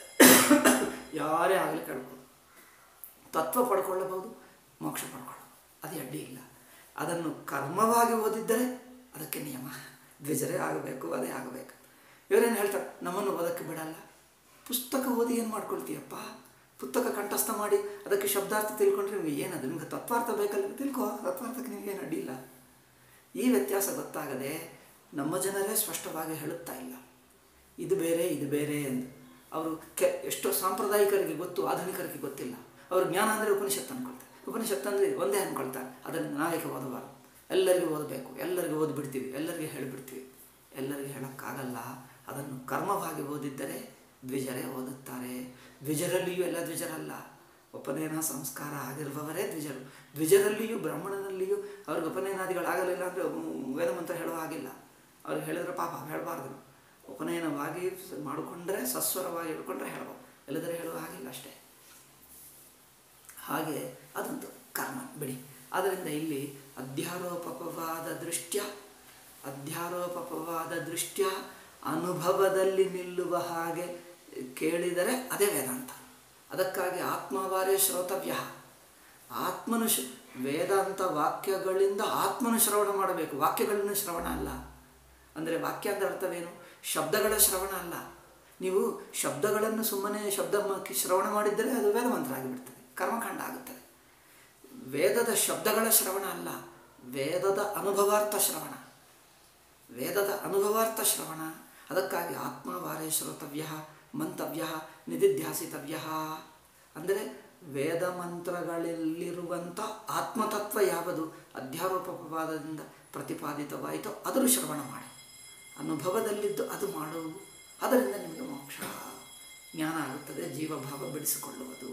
ಯಾರೇ ಆಗಲಿ ಕೇಳ್ಬೋದು ತತ್ವ ಪಡ್ಕೊಳ್ಳಬಹುದು ಮೋಕ್ಷ ಪಡ್ಕೊಳ್ಳಬಹುದು ಅದೇ ಅಡ್ಡಿ ಇಲ್ಲ ಅದನ್ನು ಕರ್ಮವಾಗಿ ಓದಿದ್ದರೆ ಅದಕ್ಕೆ ನಿಯಮ ದ್ವಿಜರೇ ಆಗಬೇಕು ಅದೇ ಆಗಬೇಕು ಇವರೇನು ಹೇಳ್ತಾರೆ ನಮ್ಮನ್ನು ಓದೋಕ್ಕೆ ಬಿಡಲ್ಲ ಪುಸ್ತಕ ಓದಿ ಏನು ಮಾಡ್ಕೊಳ್ತೀಯಪ್ಪ ಪುಸ್ತಕ ಕಂಠಸ್ಥ ಮಾಡಿ ಅದಕ್ಕೆ ಶಬ್ದಾರ್ಥ ತಿಳ್ಕೊಂಡ್ರೆ ನಿಮಗೆ ಏನದು ನಿಮಗೆ ತತ್ವಾರ್ಥ ಬೇಕಲ್ಲ ತಿಳ್ಕೊ ತತ್ವಾರ್ಥಕ್ಕೆ ನಿಮಗೇನು ಅಡ್ಡಿಲ್ಲ ಈ ವ್ಯತ್ಯಾಸ ಗೊತ್ತಾಗದೆ ನಮ್ಮ ಜನರೇ ಸ್ಪಷ್ಟವಾಗಿ ಹೇಳುತ್ತಾ ಇಲ್ಲ ಇದು ಬೇರೆ ಇದು ಬೇರೆ ಎಂದು ಅವರು ಕೆ ಎಷ್ಟೋ ಸಾಂಪ್ರದಾಯಿಕರಿಗೆ ಗೊತ್ತು ಆಧುನಿಕರಿಗೆ ಗೊತ್ತಿಲ್ಲ ಅವರು ಜ್ಞಾನ ಅಂದರೆ ಉಪನಿಷತ್ತು ಅಂದ್ಕೊಳ್ತಾರೆ ಉಪನಿಷತ್ತು ಅಂದರೆ ಒಂದೇ ಅಂದ್ಕೊಳ್ತಾರೆ ಅದನ್ನು ನಾವೇಕೆ ಓದಬಾರದು ಎಲ್ಲರಿಗೂ ಓದಬೇಕು ಎಲ್ಲರಿಗೂ ಓದ್ಬಿಡ್ತೀವಿ ಎಲ್ಲರಿಗೂ ಹೇಳಿಬಿಡ್ತೀವಿ ಎಲ್ಲರಿಗೂ ಹೇಳೋಕ್ಕಾಗಲ್ಲ ಅದನ್ನು ಕರ್ಮವಾಗಿ ಓದಿದ್ದರೆ ದ್ವಿಜರೇ ಓದುತ್ತಾರೆ ದ್ವಿಜರಲ್ಲಿಯೂ ಎಲ್ಲ ದ್ವಿಜರಲ್ಲ ಉಪನಯನ ಸಂಸ್ಕಾರ ಆಗಿರುವವರೇ ದ್ವಿಜರು ದ್ವಿಜರಲ್ಲಿಯೂ ಬ್ರಾಹ್ಮಣನಲ್ಲಿಯೂ ಅವ್ರಿಗೆ ಉಪನಯನಾದಿಗಳಾಗಲಿಲ್ಲ ಅಂದರೆ ವೇದ ಮಂತ್ರ ಹೇಳುವ ಹಾಗಿಲ್ಲ ಅವ್ರಿಗೆ ಹೇಳಿದ್ರೆ ಪಾಪ ಹೇಳಬಾರ್ದು ಉಪನಯನವಾಗಿ ಮಾಡಿಕೊಂಡ್ರೆ ಸಸ್ವರವಾಗಿ ಹೇಳ್ಕೊಂಡ್ರೆ ಹೇಳ್ಬೋದು ಎಲ್ಲದರೆ ಹೇಳುವ ಹಾಗಿಲ್ಲ ಅಷ್ಟೇ ಹಾಗೆ ಅದೊಂದು ಕರ್ಮ ಬಿಡಿ ಆದ್ದರಿಂದ ಇಲ್ಲಿ ಅಧ್ಯಾರೋಪವಾದ ದೃಷ್ಟ್ಯ ಅಧ್ಯಾರೋಪವಾದ ದೃಷ್ಟ್ಯ ಅನುಭವದಲ್ಲಿ ನಿಲ್ಲುವ ಹಾಗೆ ಕೇಳಿದರೆ ಅದೇ ವೇದಾಂತ ಅದಕ್ಕಾಗಿ ಆತ್ಮವಾರೇ ಶ್ರೋತವ್ಯ ಆತ್ಮನು ಶ ವೇದಾಂತ ವಾಕ್ಯಗಳಿಂದ ಆತ್ಮನು ಶ್ರವಣ ಮಾಡಬೇಕು ವಾಕ್ಯಗಳನ್ನು ಶ್ರವಣ ಅಲ್ಲ ಅಂದರೆ ವಾಕ್ಯ ಅಂದರೆ ಅರ್ಥವೇನು ಶಬ್ದಗಳ ಶ್ರವಣ ಅಲ್ಲ ನೀವು ಶಬ್ದಗಳನ್ನು ಸುಮ್ಮನೆ ಶಬ್ದ ಮ- ಶ್ರವಣ ಮಾಡಿದ್ದರೆ ಅದು ವೇದಮಂತ್ರ ಆಗಿಬಿಡ್ತದೆ ಕರ್ಮಕಾಂಡ ಆಗುತ್ತದೆ ವೇದದ ಶಬ್ದಗಳ ಶ್ರವಣ ಅಲ್ಲ ವೇದದ ಅನುಭವಾರ್ಥ ಶ್ರವಣ ವೇದದ ಅನುಭವಾರ್ಥ ಶ್ರವಣ ಅದಕ್ಕಾಗಿ ಆತ್ಮವಾರೇ ಶ್ರೋತವ್ಯ ಮಂತವ್ಯ ನಿಧಿಧ್ಯಾಸಿತವ್ಯ ಅಂದರೆ ವೇದ ಮಂತ್ರಗಳಲ್ಲಿರುವಂಥ ಆತ್ಮತತ್ವ ಯಾವುದು ಅಧ್ಯಾರೋಪವಾದದಿಂದ ಪ್ರತಿಪಾದಿತವಾಯಿತೋ ಅದರ ಶ್ರವಣ ಮಾಡಿ ಅನುಭವದಲ್ಲಿದ್ದು ಅದು ಮಾಡು ಅದರಿಂದ ನಿಮಗೆ ಮೋಕ್ಷ ಜ್ಞಾನ ಆಗುತ್ತದೆ ಜೀವಭಾವ ಬಿಡಿಸಿಕೊಳ್ಳುವುದು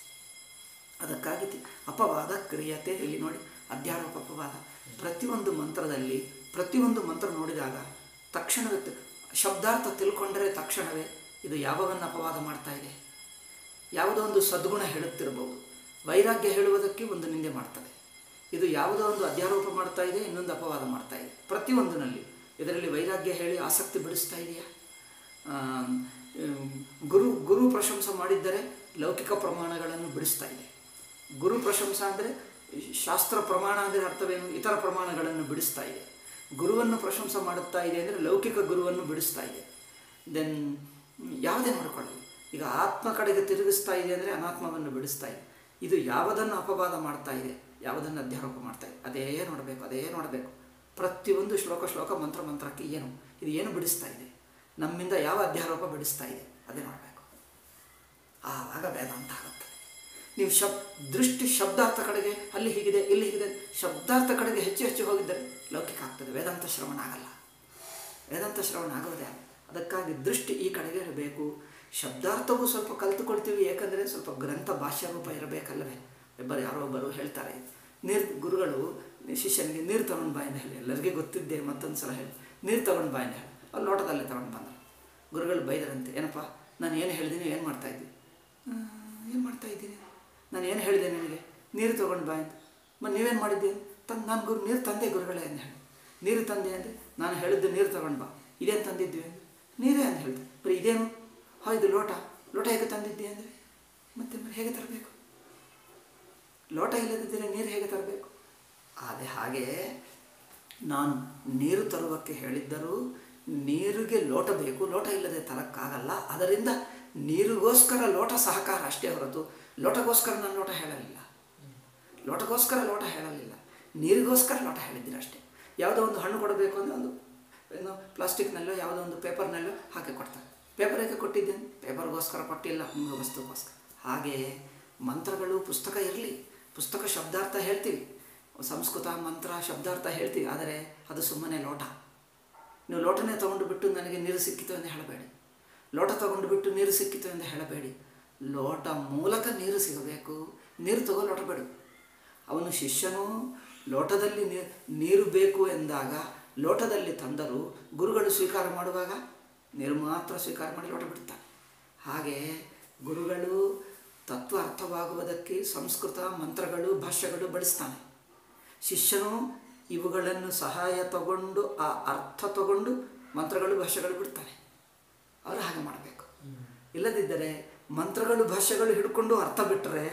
ಅದಕ್ಕಾಗಿ ತಿ- ಅಪವಾದ ಕ್ರಿಯತೆ ಇಲ್ಲಿ ನೋಡಿ ಅಧ್ಯಾರೋಪ ಅಪವಾದ ಪ್ರತಿಯೊಂದು ಮಂತ್ರದಲ್ಲಿ ಪ್ರತಿಯೊಂದು ಮಂತ್ರ ನೋಡಿದಾಗ ತಕ್ಷಣವೇ ತಿ- ಶಬ್ದಾರ್ಥ ತಿಳ್ಕೊಂಡರೆ ತಕ್ಷಣವೇ ಇದು ಯಾವವನ್ನು ಅಪವಾದ ಮಾಡ್ತಾ ಇದೆ ಯಾವುದೋ ಒಂದು ಸದ್ಗುಣ ಹೇಳುತ್ತಿರಬಹುದು ವೈರಾಗ್ಯ ಹೇಳುವುದಕ್ಕೆ ಒಂದು ನಿಂದೆ ಮಾಡ್ತದೆ ಇದು ಯಾವುದೋ ಒಂದು ಅಧ್ಯಾರೋಪ ಮಾಡ್ತಾ ಇದೆ ಇನ್ನೊಂದು ಅಪವಾದ ಮಾಡ್ತಾ ಇದೆ ಪ್ರತಿಯೊಂದಿನಲ್ಲಿ ಇದರಲ್ಲಿ ವೈರಾಗ್ಯ ಹೇಳಿ ಆಸಕ್ತಿ ಬಿಡಿಸ್ತಾ ಇದೆಯಾ ಆಮ್, ಹ್ಮ್, ಗುರು ಗುರು ಪ್ರಶಂಸೆ ಮಾಡಿದ್ದರೆ ಲೌಕಿಕ ಪ್ರಮಾಣಗಳನ್ನು ಬಿಡಿಸ್ತಾ ಇದೆ ಗುರು ಪ್ರಶಂಸಾ ಅಂದರೆ ಶಾಸ್ತ್ರ ಪ್ರಮಾಣ ಅಂದರೆ ಅರ್ಥವೇನು ಇತರ ಪ್ರಮಾಣಗಳನ್ನು ಬಿಡಿಸ್ತಾ ಇದೆ ಗುರುವನ್ನು ಪ್ರಶಂಸೆ ಮಾಡುತ್ತಾ ಇದೆ ಅಂದರೆ ಲೌಕಿಕ ಗುರುವನ್ನು ಬಿಡಿಸ್ತಾ ಇದೆ ದೆನ್ ಯಾವುದೇ ನೋಡಿಕೊಳ್ಳಿ ಈಗ ಆತ್ಮ ಕಡೆಗೆ ತಿರುಗಿಸ್ತಾ ಇದೆ ಅಂದರೆ ಅನಾತ್ಮವನ್ನು ಬಿಡಿಸ್ತಾ ಇದೆ ಇದು ಯಾವುದನ್ನು ಅಪವಾದ ಮಾಡ್ತಾ ಇದೆ ಯಾವುದನ್ನು ಅಧ್ಯಾರೋಪ ಮಾಡ್ತಾ ಇದೆ ಅದೇ ನೋಡಬೇಕು ಅದೇ ನೋಡಬೇಕು ಪ್ರತಿಯೊಂದು ಶ್ಲೋಕ ಶ್ಲೋಕ ಮಂತ್ರ ಮಂತ್ರಕ್ಕೆ ಏನು ಇದು ಏನು ಬಿಡಿಸ್ತಾ ಇದೆ ನಮ್ಮಿಂದ ಯಾವ ಅಧ್ಯಾರೋಪ ಬಿಡಿಸ್ತಾ ಇದೆ ಅದೇ ನೋಡಬೇಕು ಆವಾಗ ವೇದಾಂತ ಆಗುತ್ತದೆ ನೀವು ಶಬ್ ದೃಷ್ಟಿ ಶಬ್ದಾರ್ಥ ಕಡೆಗೆ ಅಲ್ಲಿ ಹೀಗಿದೆ ಇಲ್ಲಿ ಹೀಗಿದೆ ಶಬ್ದಾರ್ಥ ಕಡೆಗೆ ಹೆಚ್ಚು ಹೆಚ್ಚು ಹೋಗಿದ್ದರೆ ಲೌಕಿಕ ಆಗ್ತದೆ ವೇದಾಂತ ಶ್ರವಣ ಆಗಲ್ಲ ವೇದಾಂತ ಶ್ರವಣ ಆಗೋದೇ ಅಲ್ಲ. ಅದಕ್ಕಾಗಿ ದೃಷ್ಟಿ ಈ ಕಡೆಗೆ ಇರಬೇಕು ಶಬ್ದಾರ್ಥವೂ ಸ್ವಲ್ಪ ಕಲಿತುಕೊಳ್ತೀವಿ ಏಕೆಂದರೆ ಸ್ವಲ್ಪ ಗ್ರಂಥ ಭಾಷಾ ರೂಪ ಇರಬೇಕಲ್ಲವೇ ಒಬ್ಬರು ಯಾರೋ ಒಬ್ಬರು ಹೇಳ್ತಾರೆ ನೀರು ಗುರುಗಳು ಶಿಷ್ಯನಿಗೆ ನೀರು ತಗೊಂಡು ಬಾಯಿಂದ ಹೇಳಿ ಎಲ್ಲರಿಗೂ ಗೊತ್ತಿದ್ದೆ ಮತ್ತೊಂದು ಸಲ ಹೇಳಿ ನೀರು ತಗೊಂಡು ಬಾಯಿಂದ ಹೇಳಿ ಅಲ್ಲಿ ಲೋಟದಲ್ಲಿ ತಗೊಂಡು ಬಂದರು ಗುರುಗಳು ಬೈದರಂತೆ ಏನಪ್ಪ ನಾನು ಏನು ಹೇಳಿದ್ದೀನಿ ಏನು ಮಾಡ್ತಾ ಇದ್ದೀನಿ ಏನು ಮಾಡ್ತಾ ಇದ್ದೀನಿ ನಾನು ಏನು ಹೇಳಿದೆ ನಿನಗೆ ನೀರು ತೊಗೊಂಡು ಬಾ ಅಂತ ಮತ್ತು ನೀವೇನು ಮಾಡಿದ್ದೀನಿ ತಂದು ನಾನು ಗುರು ನೀರು ತಂದೆ ಗುರುಗಳೇ ಅಂತ ಹೇಳಿ ನೀರು ತಂದೆ ಅಂದರೆ ನಾನು ಹೇಳಿದ್ದು ನೀರು ತಗೊಂಡು ಬಾ ಇದೇನು ತಂದಿದ್ವಿ ಅಂದರೆ ನೀರೇ ಅಂತ ಹೇಳಿದೆ ಬರೀ ಇದೇನು ಹಾ ಇದು ಲೋಟ ಲೋಟ ಹೇಗೆ ತಂದಿದ್ದೆ ಅಂದರೆ ಮತ್ತೆ ಮತ್ತೆ ಹೇಗೆ ತರಬೇಕು ಲೋಟ ಇಲ್ಲದಿದ್ದರೆ ನೀರು ಹೇಗೆ ತರಬೇಕು ಅದೇ ಹಾಗೆ ನಾನು ನೀರು ತರುವಕ್ಕೆ ಹೇಳಿದ್ದರೂ ನೀರಿಗೆ ಲೋಟ ಬೇಕು ಲೋಟ ಇಲ್ಲದೆ ತರಕ್ಕಾಗಲ್ಲ ಅದರಿಂದ ನೀರಿಗೋಸ್ಕರ ಲೋಟ ಸಹಕಾರ ಅಷ್ಟೇ ಹೊರತು ಲೋಟಗೋಸ್ಕರ ನಾನು ಲೋಟ ಹೇಳಲಿಲ್ಲ ಲೋಟಗೋಸ್ಕರ ಲೋಟ ಹೇಳಲಿಲ್ಲ ನೀರಿಗೋಸ್ಕರ ಲೋಟ ಹೇಳಿದ್ದೀನಿ ಅಷ್ಟೇ ಯಾವುದೋ ಒಂದು ಹಣ್ಣು ಕೊಡಬೇಕು ಅಂದರೆ ಒಂದು ಏನು ಪ್ಲಾಸ್ಟಿಕ್ನಲ್ಲೋ ಯಾವುದೋ ಒಂದು ಪೇಪರ್ನಲ್ಲೋ ಹಾಕಿ ಕೊಡ್ತಾರೆ ಪೇಪರ್ ಹೇಗೆ ಕೊಟ್ಟಿದ್ದೇನೆ ಪೇಪರ್ಗೋಸ್ಕರ ಕೊಟ್ಟಿಲ್ಲ ನಿಮ್ಮ ವಸ್ತುಗೋಸ್ಕರ ಹಾಗೆಯೇ ಮಂತ್ರಗಳು ಪುಸ್ತಕ ಇರಲಿ ಪುಸ್ತಕ ಶಬ್ದಾರ್ಥ ಹೇಳ್ತೀವಿ ಸಂಸ್ಕೃತ ಮಂತ್ರ ಶಬ್ದಾರ್ಥ ಹೇಳ್ತೀವಿ ಆದರೆ ಅದು ಸುಮ್ಮನೆ ಲೋಟ ನೀವು ಲೋಟನೇ ತೊಗೊಂಡು ಬಿಟ್ಟು ನನಗೆ ನೀರು ಸಿಕ್ಕಿತು ಎಂದು ಹೇಳಬೇಡಿ ಲೋಟ ತಗೊಂಡು ಬಿಟ್ಟು ನೀರು ಸಿಕ್ಕಿತು ಎಂದು ಹೇಳಬೇಡಿ ಲೋಟ ಮೂಲಕ ನೀರು ಸಿಗಬೇಕು ನೀರು ತಗೋ ಲೋಟ ಬೇಡ ಅವನು ಶಿಷ್ಯನು ಲೋಟದಲ್ಲಿ ನೀರು ನೀರು ಬೇಕು ಎಂದಾಗ ಲೋಟದಲ್ಲಿ ತಂದರು ಗುರುಗಳು ಸ್ವೀಕಾರ ಮಾಡುವಾಗ ನೀರು ಮಾತ್ರ ಸ್ವೀಕಾರ ಮಾಡಿ ಲೋಟ ಬಿಡ್ತಾರೆ ಹಾಗೆ ಗುರುಗಳು ತತ್ವ ಅರ್ಥವಾಗುವುದಕ್ಕೆ ಸಂಸ್ಕೃತ ಮಂತ್ರಗಳು ಭಾಷ್ಯಗಳು ಬಳಸ್ತಾನೆ ಶಿಷ್ಯನು ಇವುಗಳನ್ನು ಸಹಾಯ ತಗೊಂಡು ಆ ಅರ್ಥ ತಗೊಂಡು ಮಂತ್ರಗಳು ಭಾಷೆಗಳು ಬಿಡ್ತಾನೆ ಅವರು ಹಾಗೆ ಮಾಡಬೇಕು ಇಲ್ಲದಿದ್ದರೆ ಮಂತ್ರಗಳು ಭಾಷೆಗಳು ಹಿಡ್ಕೊಂಡು ಅರ್ಥ ಬಿಟ್ಟರೆ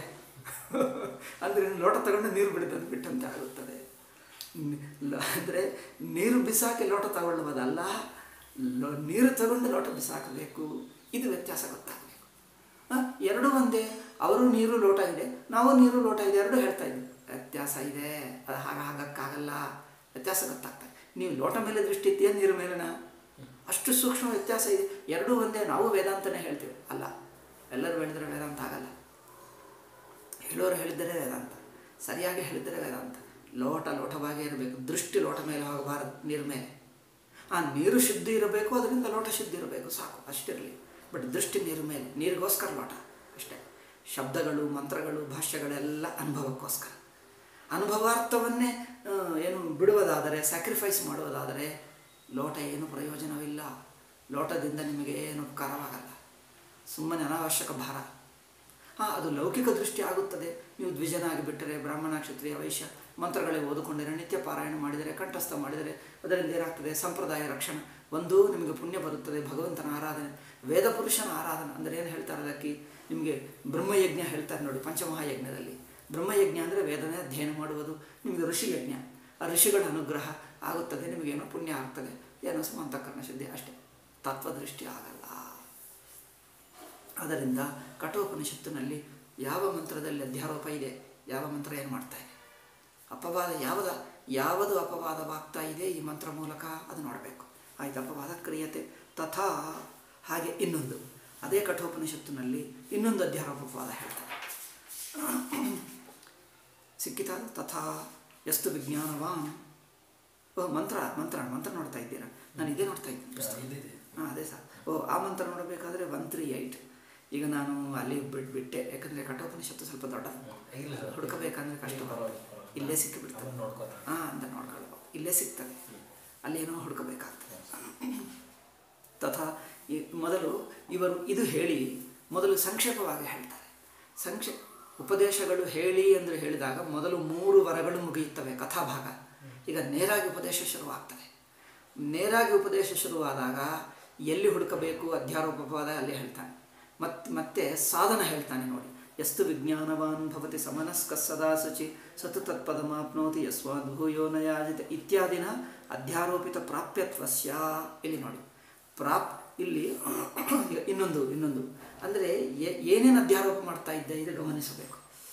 ಅಂದರೆ ಲೋಟ ತಗೊಂಡು ನೀರು ಬಿಡಿದಂದು ಬಿಟ್ಟಂತೆ ಆಗುತ್ತದೆ ಅಂದರೆ ನೀರು ಬಿಸಾಕಿ ಲೋಟ ತಗೊಳ್ಳುವುದಲ್ಲ ಲೋ ನೀರು ತಗೊಂಡು ಲೋಟ ಬಿಸಾಕಬೇಕು ಇದು ವ್ಯತ್ಯಾಸ ಗೊತ್ತಾಗಬೇಕು ಎರಡು ಒಂದೇ ಅವರು ನೀರು ಲೋಟ ಇದೆ ನಾವು ನೀರು ಲೋಟ ಇದೆ ಎರಡು ಹೇಳ್ತಾ ಇದ್ವಿ ವ್ಯತ್ಯಾಸ ಇದೆ ಅದು ಹಾಗೆ ಆಗಕ್ಕಾಗಲ್ಲ ವ್ಯತ್ಯಾಸ ಗೊತ್ತಾಗ್ತದೆ ನೀವು ಲೋಟ ಮೇಲೆ ದೃಷ್ಟಿ ಇದ್ದೀಯ ನೀರು ಮೇಲಿನ ಅಷ್ಟು ಸೂಕ್ಷ್ಮ ವ್ಯತ್ಯಾಸ ಇದೆ ಎರಡೂ ಒಂದೇ ನಾವು ವೇದಾಂತನೇ ಹೇಳ್ತೀವಿ ಅಲ್ಲ ಎಲ್ಲರೂ ಹೇಳಿದರೆ ವೇದಾಂತ ಆಗಲ್ಲ ಹೇಳೋರು ಹೇಳಿದರೆ ವೇದಾಂತ ಸರಿಯಾಗಿ ಹೇಳಿದರೆ ವೇದಾಂತ ಲೋಟ ಲೋಟವಾಗೇ ಇರಬೇಕು ದೃಷ್ಟಿ ಲೋಟ ಮೇಲೆ ಹೋಗಬಾರದು ನೀರು ಮೇಲೆ ಆ ನೀರು ಶುದ್ಧಿ ಇರಬೇಕು ಅದರಿಂದ ಲೋಟ ಶುದ್ಧಿ ಇರಬೇಕು ಸಾಕು ಅಷ್ಟಿರಲಿ ಬಟ್ ದೃಷ್ಟಿ ನೀರು ಮೇಲೆ ನೀರಿಗೋಸ್ಕರ ಲೋಟ ಅಷ್ಟೇ ಶಬ್ದಗಳು ಮಂತ್ರಗಳು ಭಾಷ್ಯಗಳೆಲ್ಲ ಅನುಭವಕ್ಕೋಸ್ಕರ ಅನುಭವಾರ್ಥವನ್ನೇ ಆ, ಏನು ಬಿಡುವುದಾದರೆ ಸ್ಯಾಕ್ರಿಫೈಸ್ ಮಾಡುವುದಾದರೆ ಲೋಟ ಏನು ಪ್ರಯೋಜನವಿಲ್ಲ ಲೋಟದಿಂದ ನಿಮಗೆ ಏನು ಉಪಕಾರವಾಗಲ್ಲ ಸುಮ್ಮನೆ ಅನಾವಶ್ಯಕ ಭಾರ ಹಾಂ ಅದು ಲೌಕಿಕ ದೃಷ್ಟಿ ಆಗುತ್ತದೆ ನೀವು ದ್ವಿಜನಾಗಿ ಬಿಟ್ಟರೆ ಬ್ರಾಹ್ಮಣ ಕ್ಷತ್ರಿಯ ವೈಶ್ಯ ಮಂತ್ರಗಳೇ ಓದಿಕೊಂಡರೆ ನಿತ್ಯ ಪಾರಾಯಣ ಮಾಡಿದರೆ ಕಂಠಸ್ಥ ಮಾಡಿದರೆ ಅದರಿಂದ ಏನಾಗ್ತದೆ ಸಂಪ್ರದಾಯ ರಕ್ಷಣೆ ಒಂದು ನಿಮಗೆ ಪುಣ್ಯ ಬರುತ್ತದೆ ಭಗವಂತನ ಆರಾಧನೆ ವೇದ ಪುರುಷನ ಆರಾಧನೆ ಅಂದರೆ ಏನು ಹೇಳ್ತಾರೆ ಅದಕ್ಕೆ ನಿಮಗೆ ಬ್ರಹ್ಮಯಜ್ಞ ಹೇಳ್ತಾರೆ ನೋಡಿ ಪಂಚಮಹಾಯಜ್ಞದಲ್ಲಿ ಬ್ರಹ್ಮಯಜ್ಞ ಅಂದರೆ ವೇದನೆ ಅಧ್ಯಯನ ಮಾಡುವುದು ನಿಮಗೆ ಋಷಿ ಯಜ್ಞ ಆ ಋಷಿಗಳ ಅನುಗ್ರಹ ಆಗುತ್ತದೆ ನಿಮಗೇನೋ ಪುಣ್ಯ ಆಗ್ತದೆ ಏನೋ ಅಂತಃಕರಣ ಶುದ್ಧಿ ಅಷ್ಟೇ ತತ್ವದೃಷ್ಟಿ ಆಗಲ್ಲ ಆದ್ದರಿಂದ ಕಠೋಪನಿಷತ್ತಿನಲ್ಲಿ ಯಾವ ಮಂತ್ರದಲ್ಲಿ ಅಧ್ಯಾರೋಪ ಇದೆ ಯಾವ ಮಂತ್ರ ಏನು ಮಾಡ್ತಾ ಇದೆ ಅಪವಾದ ಯಾವದ ಯಾವುದು ಅಪವಾದವಾಗ್ತಾ ಇದೆ ಈ ಮಂತ್ರ ಮೂಲಕ ಅದು ನೋಡಬೇಕು ಆಯ್ತು ಅಪವಾದ ಕ್ರಿಯತೆ ತಥಾ ಹಾಗೆ ಇನ್ನೊಂದು ಅದೇ ಕಠೋಪನಿಷತ್ತಿನಲ್ಲಿ ಇನ್ನೊಂದು ಅಧ್ಯಾರೋಪವಾದ ಹೇಳ್ತಾರೆ ಸಿಕ್ಕಿತಾ ತಥಾ ಎಷ್ಟು ವಿಜ್ಞಾನವಾನ್ ಓ ಮಂತ್ರ ಮಂತ್ರ ಮಂತ್ರ ನೋಡ್ತಾ ಇದ್ದೀರಾ ನಾನು ಇದೇ ನೋಡ್ತಾ ಇದ್ದೀನಿ ಪುಸ್ತಕ ಇದಿದೆ ಹಾಂ ಅದೇ ಸರ್ ಓ ಆ ಮಂತ್ರ ನೋಡಬೇಕಾದ್ರೆ ಒನ್ ತ್ರೀ ಏಯ್ಟ್ ಈಗ ನಾನು ಅಲ್ಲಿ ಬಿಟ್ಬಿಟ್ಟೆ ಯಾಕಂದರೆ ಕಠೋಪನಿಷತ್ತು ಸ್ವಲ್ಪ ದೊಡ್ಡ ಇಲ್ಲ ಸರ್. ಹುಡುಕಬೇಕಂದ್ರೆ ಕಷ್ಟ ಪರವಾಗಿಲ್ಲ, ಪರವಾಗಿಲ್ಲ. ಇಲ್ಲೇ ಸಿಕ್ಕಿಬಿಡ್ತದೆ ಅದನ್ನ ನೋಡ್ಕೊತಾರೆ. ಹಾಂ ಅಂತ ನೋಡ್ಕೊಳ್ಳೋ ಇಲ್ಲೇ ಸಿಗ್ತದೆ ಅಲ್ಲೇನೋ ಹುಡುಕಬೇಕಾಗ್ತದೆ ತಥಾ ಈ ಮೊದಲು ಇವರು ಇದು ಹೇಳಿ ಮೊದಲು ಸಂಕ್ಷೇಪವಾಗಿ ಹೇಳ್ತಾರೆ ಸಂಕ್ಷೇ ಉಪದೇಶಗಳು ಹೇಳಿ ಅಂದರೆ ಹೇಳಿದಾಗ ಮೊದಲು ಮೂರು ವರಗಳು ಮುಗಿಯುತ್ತವೆ ಕಥಾಭಾಗ ಈಗ ನೇರಾಗಿ ಉಪದೇಶ ಶುರುವಾಗ್ತದೆ ನೇರಾಗಿ ಉಪದೇಶ ಶುರುವಾದಾಗ ಎಲ್ಲಿ ಹುಡುಕಬೇಕು ಅಧ್ಯಾರೋಪವಾದ ಅಲ್ಲಿ ಹೇಳ್ತಾನೆ ಮತ್ ಮತ್ತೆ ಸಾಧನ ಹೇಳ್ತಾನೆ ನೋಡಿ ಎಷ್ಟು ವಿಜ್ಞಾನವಾನ್ ಭವತಿ ಸಮನಸ್ಕ ಸದಾ ಶುಚಿ ಸತು ತತ್ಪದಮಾಪ್ನೋತಿ ಯಸ್ವಾದ್ ಭೂಯೋ ನಯಾಜಿತ ಇತ್ಯಾದಿನ ಅಧ್ಯಾರೋಪಿತ ಪ್ರಾಪ್ಯತ್ವಸ್ಯ ಇಲ್ಲಿ ನೋಡಿ ಪ್ರಾಪ್ ಇಲ್ಲಿ ಈಗ ಇನ್ನೊಂದು ಇನ್ನೊಂದು ಅಂದರೆ ಏನೇನು ಅಧ್ಯಾರೋಪ ಮಾಡ್ತಾ ಇದ್ದೆ ಇದು ಗಮನಿಸಬೇಕು